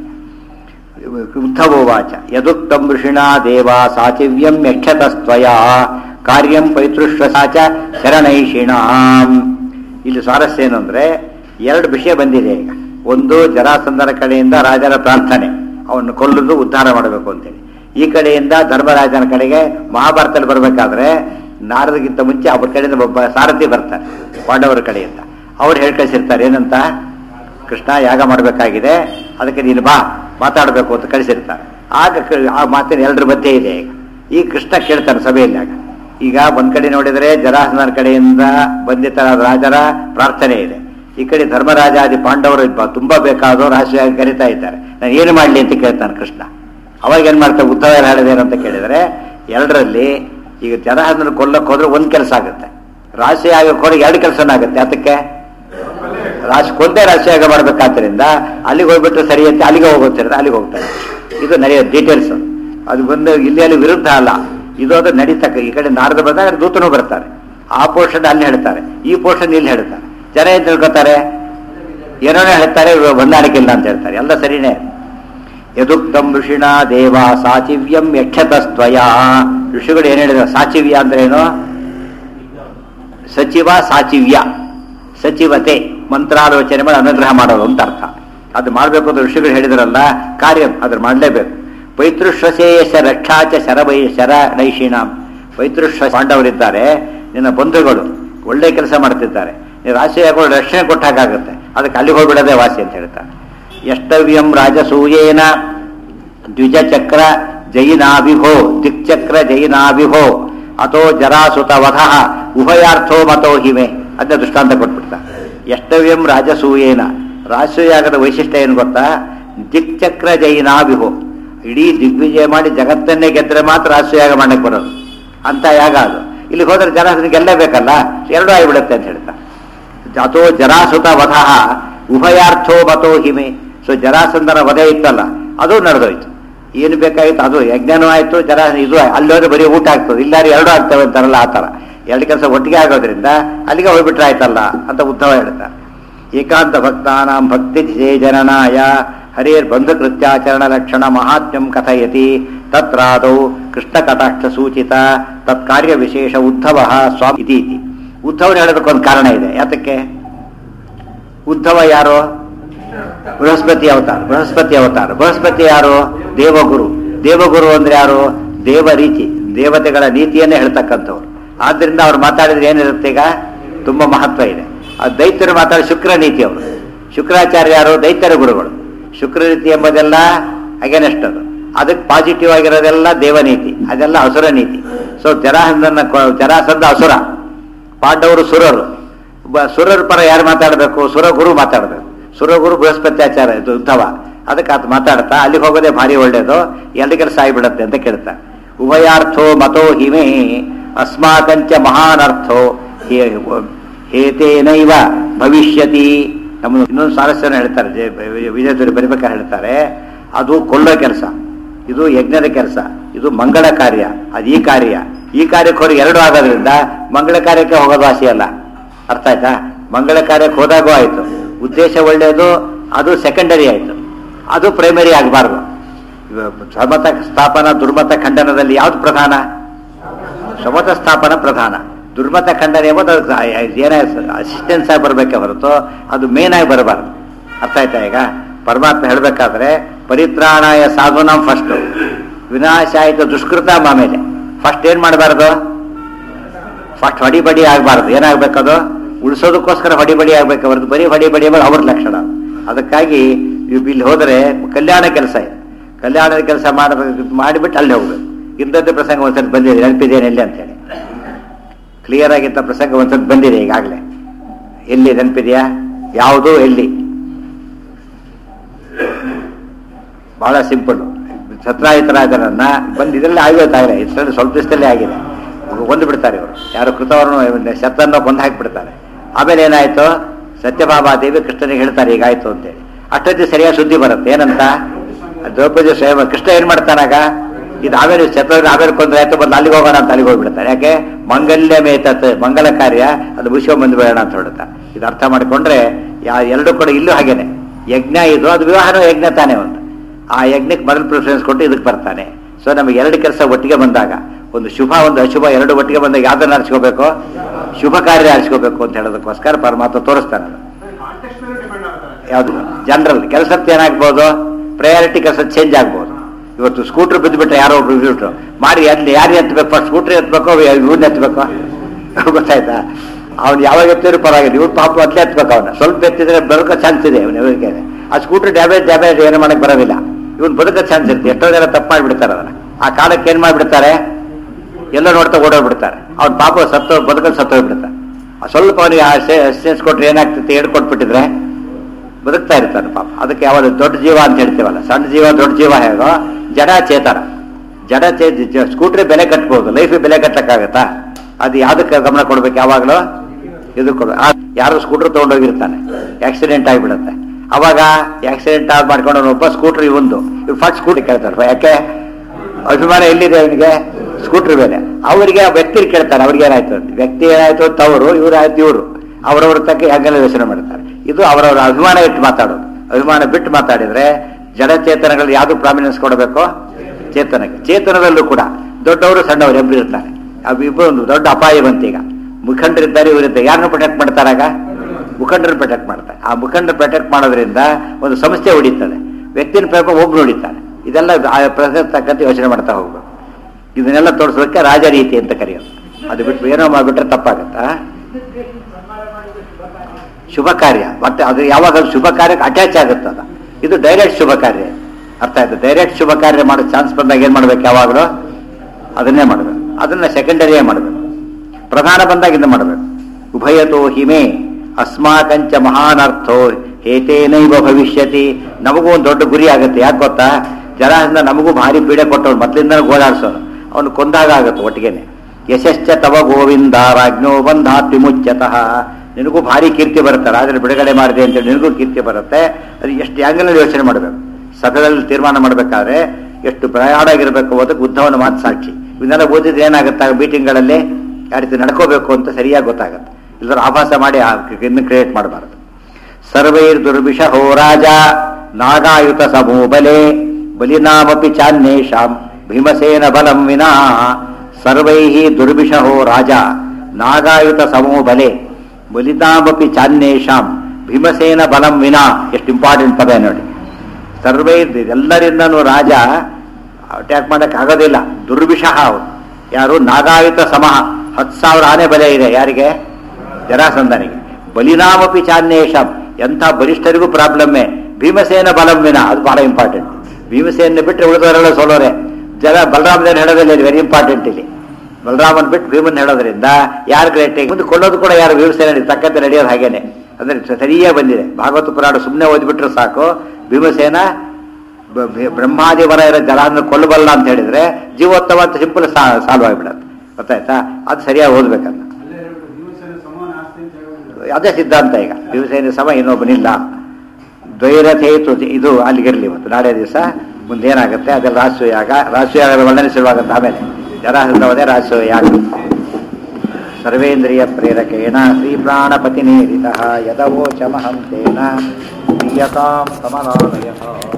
ಉದ್ಧವೋವಾಚ ಯದುಕ್ತಂ ಋಷಿಣಾ ದೇವ ಸಾಚಿವ್ಯಂ ಯಕ್ಷತಸ್ತ್ವಯ ಕಾರ್ಯಂ ಪೈತೃಶ್ವಸಾಚ ಶರಣೈಷಿಣಾಂ ಇಲ್ಲಿ ಸ್ವಾರಸ್ಯ ಏನು ಅಂದ್ರೆ ಎರಡು ವಿಷಯ ಬಂದಿದೆ ಈಗ ಒಂದು ಜರಾಸಂಧನ ಕಡೆಯಿಂದ ರಾಜರ ಪ್ರಾರ್ಥನೆ ಅವನು ಕೊಲ್ಲುದು ಉದ್ಧಾರ ಮಾಡಬೇಕು ಅಂತೇಳಿ ಈ ಕಡೆಯಿಂದ ಧರ್ಮರಾಜನ ಕಡೆಗೆ ಮಹಾಭಾರತದಲ್ಲಿ ಬರಬೇಕಾದ್ರೆ ನಾರದಕ್ಕಿಂತ ಮುಂಚೆ ಅವ್ರ ಕಡೆಯಿಂದ ಒಬ್ಬ ಸಾರಥಿ ಬರ್ತಾರೆ ಪಾಂಡವರ ಕಡೆಯಿಂದ ಅವ್ರು ಹೇಳಿ ಕಳಿಸಿರ್ತಾರೆ ಏನಂತ ಕೃಷ್ಣ ಯಾಗ ಮಾಡಬೇಕಾಗಿದೆ ಅದಕ್ಕೆ ನೀನು ಬಾ ಮಾತಾಡಬೇಕು ಅಂತ ಕಳಿಸಿರ್ತಾರೆ ಆಗ ಕ- ಆ ಮಾತಿನ ಎಲ್ಲರ ಮಧ್ಯೆ ಇದೆ ಈಗ ಈ ಕೃಷ್ಣ ಕೇಳ್ತಾನೆ ಸಭೆಯಲ್ಲಿ ಆಗ ಈಗ ಒಂದ್ ಕಡೆ ನೋಡಿದರೆ ಜರಾಸಂಧನ ಕಡೆಯಿಂದ ಬಂದಿತರಾದ ರಾಜರ ಪ್ರಾರ್ಥನೆ ಇದೆ ಈ ಕಡೆ ಧರ್ಮರಾಜಾದಿ ಪಾಂಡವರು ಬ- ತುಂಬಾ ಬೇಕಾದವರು ರಾಶಿಯಾಗಿ ಕರಿತಾ ಇದ್ದಾರೆ ನಾನು ಏನು ಮಾಡಲಿ ಅಂತ ಕೇಳ್ತಾನೆ ಕೃಷ್ಣ ಅವಾಗ ಏನ್ ಮಾಡ್ತಾರೆ ಉದ್ಧವ ಎಲ್ಲ ಹೇಳಿದೇನು ಅಂತ ಕೇಳಿದರೆ ಎರಡರಲ್ಲಿ ಈಗ ಜರಾಸಂಧನ ಕೊಲ್ಲಕ್ಕೆ ಹೋದ್ರೆ ಒಂದ್ ಕೆಲಸ ಆಗುತ್ತೆ ರಾಶಿ ಆಗಕ್ಕೆ ಹೋದ್ರೆ ಎರಡು ಕೆಲಸನ ಆಗುತ್ತೆ ಅದಕ್ಕೆ ರಾಶಿ ಕೊಂದೇ ರಾಶಿಯಾಗ ಮಾಡ್ಬೇಕಾದ್ರಿಂದ ಅಲ್ಲಿಗೆ ಹೋಗ್ಬಿಟ್ರೆ ಸರಿ ಅಂತ ಅಲ್ಲಿಗೆ ಹೋಗುತ್ತಿರುತ್ತೆ ಅಲ್ಲಿಗೆ ಹೋಗ್ತಾರೆ ಇದು ನಡೆಯೋ ಡೀಟೇಲ್ಸ್ ಅದು ಬಂದು ಇಲ್ಲಿ ಅಲ್ಲಿ ವಿರುದ್ಧ ಅಲ್ಲ ಇದು ಅದು ನಡೀತಕ್ಕ ಈ ಕಡೆ ನಾರದ ಬಂದಾಗ ದೂತನು ಬರ್ತಾರೆ ಆ ಪೋರ್ಷನ್ ಅಲ್ಲಿ ಹೇಳ್ತಾರೆ ಈ ಪೋರ್ಷನ್ ಇಲ್ಲಿ ಹೇಳ್ತಾರೆ ಜನ ಏನ್ ತಿಳ್ಕೊತಾರೆ ಏನೋ ಹೇಳ್ತಾರೆ ಇವ್ರು ಹೊಂದಾಣಿಕೆ ಇಲ್ಲ ಅಂತ ಹೇಳ್ತಾರೆ ಎಲ್ಲ ಸರಿನೇ ಯದುಕ್ತಂ ಋಷಿಣ ದೇವ ಸಾಚಿವ್ಯಂ ಯಕ್ಷತಸ್ತ್ವಯ ಋಷಿಗಳು ಏನ್ ಹೇಳಿದ್ರು ಸಾಚಿವ್ಯ ಅಂದ್ರೆ ಏನು ಸಚಿವ ಸಾಚಿವ್ಯ ಸಚಿವತೆ ಮಂತ್ರಾಲೋಚನೆ ಮಾಡಿ ಅನುಗ್ರಹ ಮಾಡೋದು ಅಂತ ಅರ್ಥ ಅದು ಮಾಡಬೇಕು ಅಂತ ಋಷಿಗಳು ಹೇಳಿದ್ರಲ್ಲ ಕಾರ್ಯ ಅದ್ರ ಮಾಡಲೇಬೇಕು ಪೈತೃಶ್ವಸೇಶ ರಕ್ಷಾಚ ಶರವೈ ಶರ ನೈಷಿಣ ಪೈತೃಶ್ವ ಪಾಂಡವರಿದ್ದಾರೆ ನಿನ್ನ ಬಂಧುಗಳು ಒಳ್ಳೆ ಕೆಲಸ ಮಾಡ್ತಿದ್ದಾರೆ ನೀವು ರಾಶಿಯಾಗಳು ರಕ್ಷಣೆ ಕೊಟ್ಟಾಗುತ್ತೆ ಅದಕ್ಕೆ ಅಲ್ಲಿ ಹೋಗ್ಬಿಡೋದೇ ವಾಸಿ ಅಂತ ಹೇಳ್ತಾರೆ ಎಷ್ಟವ್ಯಂ ರಾಜಸೂಯೇನ ದ್ವಿಜಚಕ್ರ ಜೈನಾಭಿಭೋ ದಿಕ್ಚಕ್ರ ಜೈನಾಭಿಭೋ ಅಥೋ ಜರಾಸುತ ವಧ ಉಭಯಾರ್ಥೋ ಮತೋ ಹಿಮೆ ಅದನ್ನ ದೃಷ್ಟಾಂತ ಕೊಟ್ಬಿಡ್ತಾ ಎಷ್ಟವ್ಯಂ ರಾಜಸೂಯೇನ ರಾಜಸೂಯಾಗದ ವೈಶಿಷ್ಟ್ಯ ಏನು ಗೊತ್ತಾ ದಿಕ್ಚಕ್ರ ಜೈನಾಭಿಭೋ ಇಡೀ ದಿಗ್ವಿಜಯ ಮಾಡಿ ಜಗತ್ತನ್ನೇ ಗೆದ್ದರೆ ಮಾತ್ರ ರಾಜಸೂಯಾಗ ಮಾಡಕ್ಕೆ ಬರೋದು ಅಂತ ಯಾಗ ಅದು ಇಲ್ಲಿ ಹೋದ್ರೆ ಜನ ಗೆಲ್ಲೇಬೇಕಲ್ಲ ಎರಡೂ ಆಗಿಬಿಡುತ್ತೆ ಅಂತ ಹೇಳ್ತಾ ಅಥೋ ಜರಾಸುತ ವಧ ಉಭಯಾರ್ಥೋ ಮತೋ ಹಿಮೆ ಸೊ ಜರಾಸಂದನ ವಧ ಇತ್ತಲ್ಲ ಅದು ನಡೆದೋಯ್ತು ಏನು ಬೇಕಾಗಿತ್ತು ಅದು ಯಜ್ಞನೂ ಆಯ್ತು ಜರ ಇದು ಆಯ್ತು. ಅಲ್ಲಿ ಹೋದ್ರೆ ಬರೀ ಊಟ ಆಗ್ತದೆ ಇಲ್ಲಾರಿ ಎರಡು ಆಗ್ತವೆ ಅಂತಾರಲ್ಲ ಆ ಥರ ಎರಡು ಕೆಲಸ ಒಟ್ಟಿಗೆ ಆಗೋದ್ರಿಂದ ಅಲ್ಲಿಗೆ ಹೋಗ್ಬಿಟ್ರೆ ಆಯ್ತಲ್ಲ ಅಂತ ಉದ್ಧವ ಹೇಳ್ತಾರೆ ಏಕಾಂತ ಭಕ್ತಾನಾಂ ಭಕ್ತಿ ಜನನಾಯ ಹರೇರ್ ಬಂಧುಕೃತ್ಯಾಚರಣ ಲಕ್ಷಣ ಮಹಾತ್ಮ್ಯಂ ಕಥಯತಿ ತತ್ರಾದೌ ಕೃಷ್ಣ ಕಟಾಕ್ಷ ಸೂಚಿತ ತತ್ಕಾರ್ಯ ವಿಶೇಷ ಉದ್ಧವ ಸ್ವಾಮಿ ಇತಿ ಇತಿ. ಉದ್ಧವನ ಹೇಳೋದಕ್ಕೆ ಒಂದು ಕಾರಣ ಇದೆ ಯಾತಕ್ಕೆ ಉದ್ಧವ ಯಾರು ಬೃಹಸ್ಪತಿ ಅವತಾರ ಬೃಹಸ್ಪತಿ ಅವತಾರ ಬೃಹಸ್ಪತಿ ಯಾರು ದೇವಗುರು ದೇವಗುರು ಅಂದ್ರೆ ಯಾರು ದೇವ ರೀತಿ ದೇವತೆಗಳ ನೀತಿಯನ್ನೇ ಹೇಳ್ತಕ್ಕಂಥವ್ರು ಆದ್ರಿಂದ ಅವ್ರು ಮಾತಾಡಿದ್ರೆ ಏನಿರುತ್ತೆ ಈಗ ತುಂಬಾ ಮಹತ್ವ ಇದೆ ಆ ದೈತ್ಯರು ಮಾತಾಡಿ ಶುಕ್ರ ನೀತಿ ಅವರು ಶುಕ್ರಾಚಾರ್ಯ ಯಾರು ದೈತ್ಯರ ಗುರುಗಳು ಶುಕ್ರ ನೀತಿ ಎಂಬುದೆಲ್ಲ ಅಗೇನೆಸ್ಟ್ ಅದು ಅದಕ್ಕೆ ಪಾಸಿಟಿವ್ ಆಗಿರೋದೆಲ್ಲ ದೇವನೀತಿ ಅದೆಲ್ಲ ಅಸುರ ನೀತಿ ಸೊ ಜರಾಸಂದನ ಕೊ- ಜರಾಸಂದ ಅಸುರ ಪಾಂಡವರು ಸುರರು ಬ- ಸುರರ ಪರ ಯಾರು ಮಾತಾಡಬೇಕು ಸುರಗುರು ಮಾತಾಡಬೇಕು ಸುರಗುರು ಬೃಹಸ್ಪತ್ಯಾಚಾರ ಇದು ಉದ್ಧವ ಅದಕ್ಕೆ ಆತ ಮಾತಾಡ್ತಾ ಅಲ್ಲಿಗೆ ಹೋಗೋದೇ ಭಾರಿ ಒಳ್ಳೇದು ಎಲ್ಲಿ ಕೆಲಸ ಆಗಿಬಿಡತ್ತೆ ಅಂತ ಕೇಳ್ತಾ ಉಭಯಾರ್ಥೋ ಮತೋ ಹಿಮೆ ಅಸ್ಮಾಕಂಚ ಮಹಾನರ್ಥೋ ಹೇ- ಹೇತೇನೈವ ಭವಿಷ್ಯತಿ ನಮ್ಮ ಇನ್ನೊಂದು ಸಾರಸ್ಯನ ಹೇಳ್ತಾರೆ ಜೆ- ವಿಜಯದೂರಿ ಬರಿಬೇಕಾದ್ರೆ ಹೇಳ್ತಾರೆ ಅದು ಕೊಳ್ಳೋ ಕೆಲಸ ಇದು ಯಜ್ಞದ ಕೆಲಸ ಇದು ಮಂಗಳ ಕಾರ್ಯ ಅದು ಈ ಕಾರ್ಯ ಈ ಕಾರ್ಯಕ್ಕೆ ಹೋಗಿ ಎರಡು ಆಗೋದ್ರಿಂದ ಮಂಗಳ ಕಾರ್ಯಕ್ಕೆ ಹೋಗೋದು ಆಸೆ ಅಲ್ಲ ಅರ್ಥ ಆಯ್ತಾ ಮಂಗಳ ಕಾರ್ಯಕ್ಕೆ ಹೋದಾಗೂ ಆಯ್ತು ಉದ್ದೇಶ ಒಳ್ಳೆಯದು ಅದು ಸೆಕೆಂಡರಿ ಆಯ್ತು ಅದು ಪ್ರೈಮರಿ ಆಗಬಾರ್ದು ಸಮತ ಸ್ಥಾಪನ ದುರ್ಮತ ಖಂಡನದಲ್ಲಿ ಯಾವ್ದು ಪ್ರಧಾನ ಸಮತ ಸ್ಥಾಪನ ಪ್ರಧಾನ ದುರ್ಮತ ಖಂಡನೆ ಎಂಬುದು ಅದಕ್ಕೆ ಏನೇ ಅಸಿಸ್ಟೆನ್ಸ್ ಆಗಿ ಬರಬೇಕೆ ಹೊರತು ಅದು ಮೇನ್ ಆಗಿ ಬರಬಾರ್ದು ಅರ್ಥ ಆಯ್ತಾ ಈಗ ಪರಮಾತ್ಮ ಹೇಳಬೇಕಾದ್ರೆ ಪರಿತ್ರಾಣಾಯ ಸಾಧುನಾಂ ಫಸ್ಟ್ ವಿನಾಶ ಆಯಿತು ದುಷ್ಕೃತ ಆಮೇಲೆ ಫಸ್ಟ್ ಏನ್ ಮಾಡಬಾರ್ದು ಫಸ್ಟ್ ಹೊಡಿಬಡಿ ಆಗಬಾರ್ದು ಏನಾಗಬೇಕದು ಉಳಿಸೋದಕ್ಕೋಸ್ಕರ ಹೊಡಿಬಡಿ ಆಗ್ಬೇಕು ಹೊರತು ಬರೀ ಹೊಡಿಬಡಿ ಎಂಬುದು ಅವ್ರ ಲಕ್ಷಣ ಅದಕ್ಕಾಗಿ ಇವ್ ಇಲ್ಲಿ ಹೋದರೆ ಕಲ್ಯಾಣ ಕೆಲಸ ಇದೆ ಕಲ್ಯಾಣದ ಕೆಲಸ ಮಾಡಬೇಕು ಮಾಡಿಬಿಟ್ಟು ಅಲ್ಲಿ ಹೋಗ್ಬೇಕು ಇಂಥದ್ದು ಪ್ರಸಂಗ ಒಂದ್ಸತಿ ಬಂದಿದೆ ನೆನಪಿದ್ದೇನೆ ಎಲ್ಲಿ ಅಂತೇಳಿ ಕ್ಲಿಯರ್ ಆಗಿದ್ದ ಪ್ರಸಂಗ ಒಂದ್ಸತಿ ಬಂದಿದೆ ಈಗಾಗಲೇ ಎಲ್ಲಿ ನೆನಪಿದೆಯಾ ಯಾವುದು ಎಲ್ಲಿ ಬಹಳ ಸಿಂಪಲ್ ಸತ್ರಾಯಿತರಾಜರನ್ನ ಬಂದು ಇದರಲ್ಲಿ ಆಗಿರೋದಾಗಲೇ ಇದರಲ್ಲಿ ಸ್ವಲ್ಪ ದಿವಸದಲ್ಲೇ ಆಗಿದೆ ಕೊಂದು ಬಿಡ್ತಾರೆ ಇವರು ಯಾರು ಕೃತವನ್ನು ಶತನ್ನು ಕೊಂದು ಹಾಕಿಬಿಡ್ತಾರೆ ಆಮೇಲೆ ಏನಾಯ್ತು ಸತ್ಯಭಾಮಾದೇವಿ ಕೃಷ್ಣನಿಗೆ ಹೇಳ್ತಾರೆ ಹೀಗಾಯ್ತು ಅಂತೇಳಿ ಅಷ್ಟೊತ್ತಿ ಸರಿಯಾದ ಸುದ್ದಿ ಬರುತ್ತೆ ಏನಂತ ದ್ರೌಪದಿ ಸ್ವಯಂ ಕೃಷ್ಣ ಏನ್ ಮಾಡ್ತಾನಾಗ ಇದು ಆಮೇಲೆ ಶತ್ರು ಆಮೇಲೆ ಕೊಂದ್ರೆ ಆಯ್ತು ಬಂದು ಅಲ್ಲಿಗೆ ಹೋಗೋಣ ಅಂತ ಅಲ್ಲಿಗೆ ಹೋಗ್ಬಿಡ್ತಾರೆ ಯಾಕೆ ಮಂಗಲ್ಯ ಮೇತತ್ ಮಂಗಲ ಕಾರ್ಯ ಅದು ವಿಶ್ವ ಬಂದು ಬೇಡ ಅಂತ ಹೇಳ್ತಾರೆ ಇದು ಅರ್ಥ ಮಾಡಿಕೊಂಡ್ರೆ ಯಾ ಎರಡು ಕೂಡ ಇಲ್ಲೂ ಹಾಗೇನೆ ಯಜ್ಞ ಇದು ಅದು ವಿವಾಹನೂ ಯಜ್ಞ ತಾನೇ ಒಂದು ಆ ಯಜ್ಞಕ್ಕೆ ಮೊದಲು ಪ್ರಿಫರೆನ್ಸ್ ಕೊಟ್ಟು ಇದಕ್ಕೆ ಬರ್ತಾನೆ ಸೊ ನಮಗೆ ಎರಡು ಕೆಲಸ ಒಟ್ಟಿಗೆ ಬಂದಾಗ ಒಂದು ಶುಭ ಒಂದು ಅಶುಭ ಎರಡು ಒಟ್ಟಿಗೆ ಬಂದಾಗ ಯಾವ್ದನ್ನ ಆರಿಸ್ಕೋಬೇಕು ಶುಭ ಕಾರ್ಯ ಆರಿಸ್ಕೋಬೇಕು ಅಂತ ಹೇಳೋದಕ್ಕೋಸ್ಕರ ಪರಮಾತ್ಮ ತೋರಿಸ್ತಾನೆ ಅದು. ಯಾವುದು ಜನರಲ್ ಕೆಲಸಕ್ಕೆ ಏನಾಗ್ಬೋದು ಪ್ರಯಾರಿಟಿ ಕೆಲಸ ಚೇಂಜ್ ಆಗ್ಬೋದು ಇವತ್ತು ಸ್ಕೂಟರ್ ಬಿದ್ದುಬಿಟ್ರೆ ಯಾರೋ ಒಬ್ರು ಬಿದ್ದುಬಿಟ್ರು ಮಾಡಿ ಅಲ್ಲಿ ಯಾರು ಎತ್ತಬೇಕು ಫಸ್ಟ್ ಸ್ಕೂಟ್ರ್ ಎತ್ತಬೇಕು ಇವ್ರನ್ನ ಎತ್ತಬೇಕು ಗೊತ್ತಾಯ್ತಾ ಅವ್ನು ಯಾವಾಗ ಎತ್ತಿದ್ರು ಪರವಾಗಿಲ್ಲ ಇವ್ರು ಪಾಪ ಅದ್ಲೇ ಎತ್ತಬೇಕು ಅವನ್ನ ಸ್ವಲ್ಪ ಎತ್ತಿದ್ರೆ ಬದುಕೋ ಚಾನ್ಸ್ ಇದೆ ಅವನ ಇವರಿಗೆ ಆ ಸ್ಕೂಟರ್ ಡ್ಯಾಮೇಜ್ ಡ್ಯಾಮೇಜ್ ಏನು ಮಾಡಕ್ ಬರೋದಿಲ್ಲ ಇವನು ಬದುಕೋ ಚಾನ್ಸ್ ಇರುತ್ತೆ ಎಷ್ಟೋ ಜನ ತಪ್ಪು ಮಾಡಿಬಿಡ್ತಾರೆ ಅದನ್ನ ಆ ಕಾಲಕ್ಕೆ ಏನ್ ಮಾಡಿಬಿಡ್ತಾರೆ ಎಲ್ಲ ನೋಡ್ತಾ ಓಡೋಗ್ಬಿಡ್ತಾರೆ ಅವ್ನ ಪಾಪ ಸತ್ತು ಬದುಕಲ್ಲಿ ಸತ್ತೋಗ್ಬಿಡ್ತಾರೆ ಆ ಸ್ವಲ್ಪ ಅವನಿಗೆ ಅಸಿಸ್ಟೆನ್ಸ್ ಕೊಟ್ರೆ ಏನಾಗ್ತೈತೆ ಹೇಳ್ಕೊಟ್ಬಿಟ್ಟಿದ್ರೆ ಬದುಕ್ತಾ ಇರ್ತಾನೆ ಪಾಪ ಅದಕ್ಕೆ ಯಾವಾಗ ದೊಡ್ಡ ಜೀವ ಅಂತ ಹೇಳ್ತೀವಲ್ಲ ಸಣ್ಣ ಜೀವ ದೊಡ್ಡ ಜೀವ ಹೇಗೋ ಜಡ ಚೇತನ ಜಡ ಚೇ ಸ್ಕೂಟ್ರಿ ಬೆಲೆ ಕಟ್ಬೋದು ಲೈಫಿಗೆ ಬೆಲೆ ಕಟ್ಟಕ್ಕಾಗತ್ತಾ ಅದು ಯಾವ್ದಕ್ಕೆ ಗಮನ ಕೊಡ್ಬೇಕು ಯಾವಾಗಲೂ ಇದು ಕೊಡ ಯಾರು ಸ್ಕೂಟರ್ ತಗೊಂಡೋಗಿರ್ತಾನೆ ಆಕ್ಸಿಡೆಂಟ್ ಆಗಿಬಿಡುತ್ತೆ ಅವಾಗ ಆಕ್ಸಿಡೆಂಟ್ ಆದ್ ಮಾಡ್ಕೊಂಡು ಅವ್ನು ಒಬ್ಬ ಸ್ಕೂಟರ್ ಇವಂದು ಇವ್ ಫಸ್ಟ್ ಸ್ಕೂಟರ್ ಕೇಳ್ತಾರೆ ಯಾಕೆ ಅಭಿಮಾನ ಎಲ್ಲಿದೆ ಅವನಿಗೆ ಸ್ಕೂಟರ್ ಮೇಲೆ ಅವರಿಗೆ ಆ ವ್ಯಕ್ತಿ ಕೇಳ್ತಾರೆ ಅವ್ರಿಗೆ ಏನಾಯ್ತು ಅಂತ ವ್ಯಕ್ತಿ ಏನಾಯ್ತು ಅಂತ ಅವರು ಇವ್ರು ಆಯ್ತು ಇವರು ಅವರವ್ರ ತಕ್ಕ ಹೆಂಗೆಲ್ಲ ಯೋಚನೆ ಮಾಡ್ತಾರೆ ಇದು ಅವರವರ ಅಭಿಮಾನ ಇಟ್ಟು ಮಾತಾಡೋದು ಅಭಿಮಾನ ಬಿಟ್ಟು ಮಾತಾಡಿದ್ರೆ ಜಡಚೇತನಗಳು ಯಾವ್ದು ಪ್ರಾಮಿನೆನ್ಸ್ ಕೊಡಬೇಕು ಚೇತನಕ್ಕೆ ಚೇತನದಲ್ಲೂ ಕೂಡ ದೊಡ್ಡವರು ಸಣ್ಣವರು ಇಬ್ಬರು ಇರ್ತಾರೆ ಅವಿಬ್ಬರು ಒಂದು ದೊಡ್ಡ ಅಪಾಯ ಬಂತು ಈಗ ಮುಖಂಡರಿದ್ದಾರೆ ಇವರಿದ್ದಾರೆ ಯಾರನ್ನು ಪ್ರೊಟೆಕ್ಟ್ ಮಾಡ್ತಾರಾಗ ಮುಖಂಡರನ್ನು ಪ್ರೊಟೆಕ್ಟ್ ಮಾಡ್ತಾರೆ ಆ ಮುಖಂಡರು ಪ್ರೊಟೆಕ್ಟ್ ಮಾಡೋದ್ರಿಂದ ಒಂದು ಸಂಸ್ಥೆ ಹೊಡಿತದೆ ವ್ಯಕ್ತಿನ ಪೇಪ ಒಬ್ರು ಹೊಡಿತಾನೆ ಇದೆಲ್ಲ ಆ ಪ್ರಸಕ್ತ ತಕ್ಕಂತೆ ಯೋಚನೆ ಮಾಡ್ತಾ ಹೋಗ್ಬೇಕು ಇದನ್ನೆಲ್ಲ ತೋರಿಸೋದಕ್ಕೆ ರಾಜರೀತಿ ಅಂತ ಕರೆಯೋದು ಅದು ಬಿಟ್ಟು ಏನೋ ಮಾಡಿಬಿಟ್ರೆ ತಪ್ಪಾಗತ್ತಾ ಶುಭ ಕಾರ್ಯ ಮತ್ತೆ ಅದು ಯಾವಾಗ ಅದು ಶುಭ ಕಾರ್ಯಕ್ಕೆ ಅಟ್ಯಾಚ್ ಆಗುತ್ತೆ ಅದು ಇದು ಡೈರೆಕ್ಟ್ ಶುಭ ಕಾರ್ಯ ಅರ್ಥ ಆಯ್ತು ಡೈರೆಕ್ಟ್ ಶುಭ ಕಾರ್ಯ ಮಾಡೋ ಚಾನ್ಸ್ ಬಂದಾಗ ಏನ್ ಮಾಡ್ಬೇಕು ಯಾವಾಗಲೂ ಅದನ್ನೇ ಮಾಡಬೇಕು ಅದನ್ನ ಸೆಕೆಂಡರಿಯೇ ಮಾಡಬೇಕು ಪ್ರಧಾನ ಬಂದಾಗ ಇದನ್ನ ಮಾಡಬೇಕು ಉಭಯತೋ ಹಿಮೆ ಅಸ್ಮಾಕಂಚ ಮಹಾನರ್ಥೋ ಹೇತೇನೈವ ಭವಿಷ್ಯತಿ ನಮಗೂ ಒಂದು ದೊಡ್ಡ ಗುರಿ ಆಗುತ್ತೆ ಯಾಕೆ ಗೊತ್ತಾ ಜರಾಸಂಧ ನಮಗೂ ಭಾರಿ ಪೀಡೆ ಕೊಟ್ಟವನು ಮೊದಲಿಂದ ಗೋಳಾಡ್ಸೋನು ಅವನು ಕೊಂದಾಗ ಆಗುತ್ತೆ ಒಟ್ಟಿಗೆನೆ ಯಶಶ್ಚ ತವ ಗೋವಿಂದ ರಾಜ್ಞೋ ಬಂಧಾತ್ ವಿಮುಚ್ಯತಃ ನಿನಗೂ ಭಾರಿ ಕೀರ್ತಿ ಬರುತ್ತೆ ರಾಜರು ಬಿಡುಗಡೆ ಮಾಡಿದೆ ಅಂತೇಳಿ ನಿನಗೂ ಕೀರ್ತಿ ಬರುತ್ತೆ ಅದು ಎಷ್ಟು ಆ್ಯಂಗಲಲ್ಲಿ ಯೋಚನೆ ಮಾಡಬೇಕು ಸಭೆಗಳಲ್ಲಿ ತೀರ್ಮಾನ ಮಾಡಬೇಕಾದ್ರೆ ಎಷ್ಟು ಪ್ರಯಾಣಾಗಿರಬೇಕು ಅದಕ್ಕೆ ಉದ್ಧವನ ಮಾತು ಸಾಕ್ಷಿ ಇದನ್ನೆಲ್ಲ ಓದಿದ್ರೆ ಏನಾಗುತ್ತೆ ಮೀಟಿಂಗ್ಗಳಲ್ಲಿ ಯಾವ ರೀತಿ ನಡ್ಕೋಬೇಕು ಅಂತ ಸರಿಯಾಗಿ ಗೊತ್ತಾಗುತ್ತೆ ಇಲ್ಲದ್ರೆ ಆಭಾಸ ಮಾಡಿ ಇನ್ನು ಕ್ರಿಯೇಟ್ ಮಾಡಬಾರದು ಸರ್ವೈರ್ ದುರ್ವಿಷಹೋ ರಾಜ ನಾಗಾಯುತ ಸಮೂಬಲೆ ಬಲಿನಾಮಪಿ ಚಾನ್ಯೇಷಾಂ ಭೀಮಸೇನ ಬಲಂ ವಿನಾ ಸರ್ವೈ ದುರ್ವಿಷಹೋ ರಾಜ ನಾಗಾಯುತ ಸಮೂಬಲೆ ಬಲಿನಾಮಪಿ ಚಾನ್ಯೇಷಾಂ ಭೀಮಸೇನ ಬಲಂ ವಿನಾ ಎಷ್ಟು ಇಂಪಾರ್ಟೆಂಟ್ ಪದ ನೋಡಿ ಸರ್ವೈ ಎಲ್ಲರಿಂದನೂ ರಾಜ ಅಟ್ಯಾಕ್ ಮಾಡಕ್ ಆಗೋದಿಲ್ಲ ದುರ್ವಿಷಃ ಅವರು ಯಾರು ನಾಗಾಯುತ ಸಮಹ ಹತ್ತು ಸಾವಿರ ಆನೆ ಬಲೆ ಇದೆ ಯಾರಿಗೆ ಜರಾಸಂಧನಿಗೆ ಬಲಿನಾಮಪಿ ಚಾನ್ಯೇಷಂ ಎಂಥ ಬಲಿಷ್ಠರಿಗೂ ಪ್ರಾಬ್ಲಮ್ಮೇ ಭೀಮಸೇನ ಬಲಂವಿನ ಅದು ಬಹಳ ಇಂಪಾರ್ಟೆಂಟ್ ಭೀಮಸೇನ ಬಿಟ್ಟರೆ ಉಳಿದವರೆಲ್ಲ ಸೋಲೋರೆ ಜನ ಬಲರಾಮದೇನ ಹೇಳೋದಿಲ್ಲ ಇದು ವೆರಿ ಇಂಪಾರ್ಟೆಂಟ್ ಇಲ್ಲಿ ಬಲರಾಮನ್ ಬಿಟ್ಟು ಭೀಮನ್ ಹೇಳೋದ್ರಿಂದ ಯಾರು ಗ್ರೇಟ್ ಮುಂದೆ ಕೊಲ್ಲೋದು ಕೂಡ ಯಾರು ಭೀಮಸೇನ ತಕ್ಕಂತೆ ನಡೆಯೋದು ಹಾಗೇನೆ ಅಂದ್ರೆ ಸರಿಯಾಗಿ ಬಂದಿದೆ ಭಾಗವತ ಪುರಾಣ ಸುಮ್ಮನೆ ಓದ್ಬಿಟ್ರೆ ಸಾಕು ಭೀಮಸೇನ ಬ- ಬ- ಬ್ರಹ್ಮಾದಿ ವರ ಇರೋ ಜಲಾಂದ್ರ ಕೊಲ್ಲಬಲ್ಲ ಅಂತ ಹೇಳಿದ್ರೆ ಜೀವೋತ್ತಮ ಅಂತ ಸಿಂಪಲ್ ಸಾಲ್ವ್ ಆಗಿಬಿಡತ್ತೆ ಗೊತ್ತಾಯ್ತಾ ಅದು ಸರಿಯಾಗಿ ಓದ್ಬೇಕಲ್ಲ ಅಲ್ಲೇ ಹೇಳ್ಬಿಟ್ಟು ಭೀಮಸೇನ ಸಮಾನ ಆಸ್ತಿ ಅಂತ ಹೇಳೋದಿಲ್ಲ ಅದೇ ಸಿದ್ಧಾಂತ ಈಗ ಭೀಮಸೇನ ಸಮ ಇನ್ನೊಬ್ಬನಿಲ್ಲ ದ್ವೈರಥೇತು ಇದು ಅಲ್ಲಿಗಿರಲಿ ಇವತ್ತು ನಾಳೆ ದಿವಸ ಮುಂದೆ ಏನಾಗುತ್ತೆ ಅದೆಲ್ಲ ರಾಷ್ಟ್ರೀಯ ಯಾಗ ರಾಷ್ಟ್ರೀಯ ಯಾಗದ ವರ್ಣನೆ ಶುರುವಾಗುತ್ತೆ ಆಮೇಲೆ ಜರಾಸಂಧವದೇ ರಾಷ್ಟ್ರೀಯ ಯಾಗ ಸರ್ವೇಂದ್ರಿಯ ಪ್ರೇರಕೇಣ ಶ್ರೀ ಪ್ರಾಣಪತಿ ನೀರಿತ ಯದವೋಚಮಹಂ ತೇನ ಪ್ರಿಯತಾಂ ಕಮಲಾಲಯ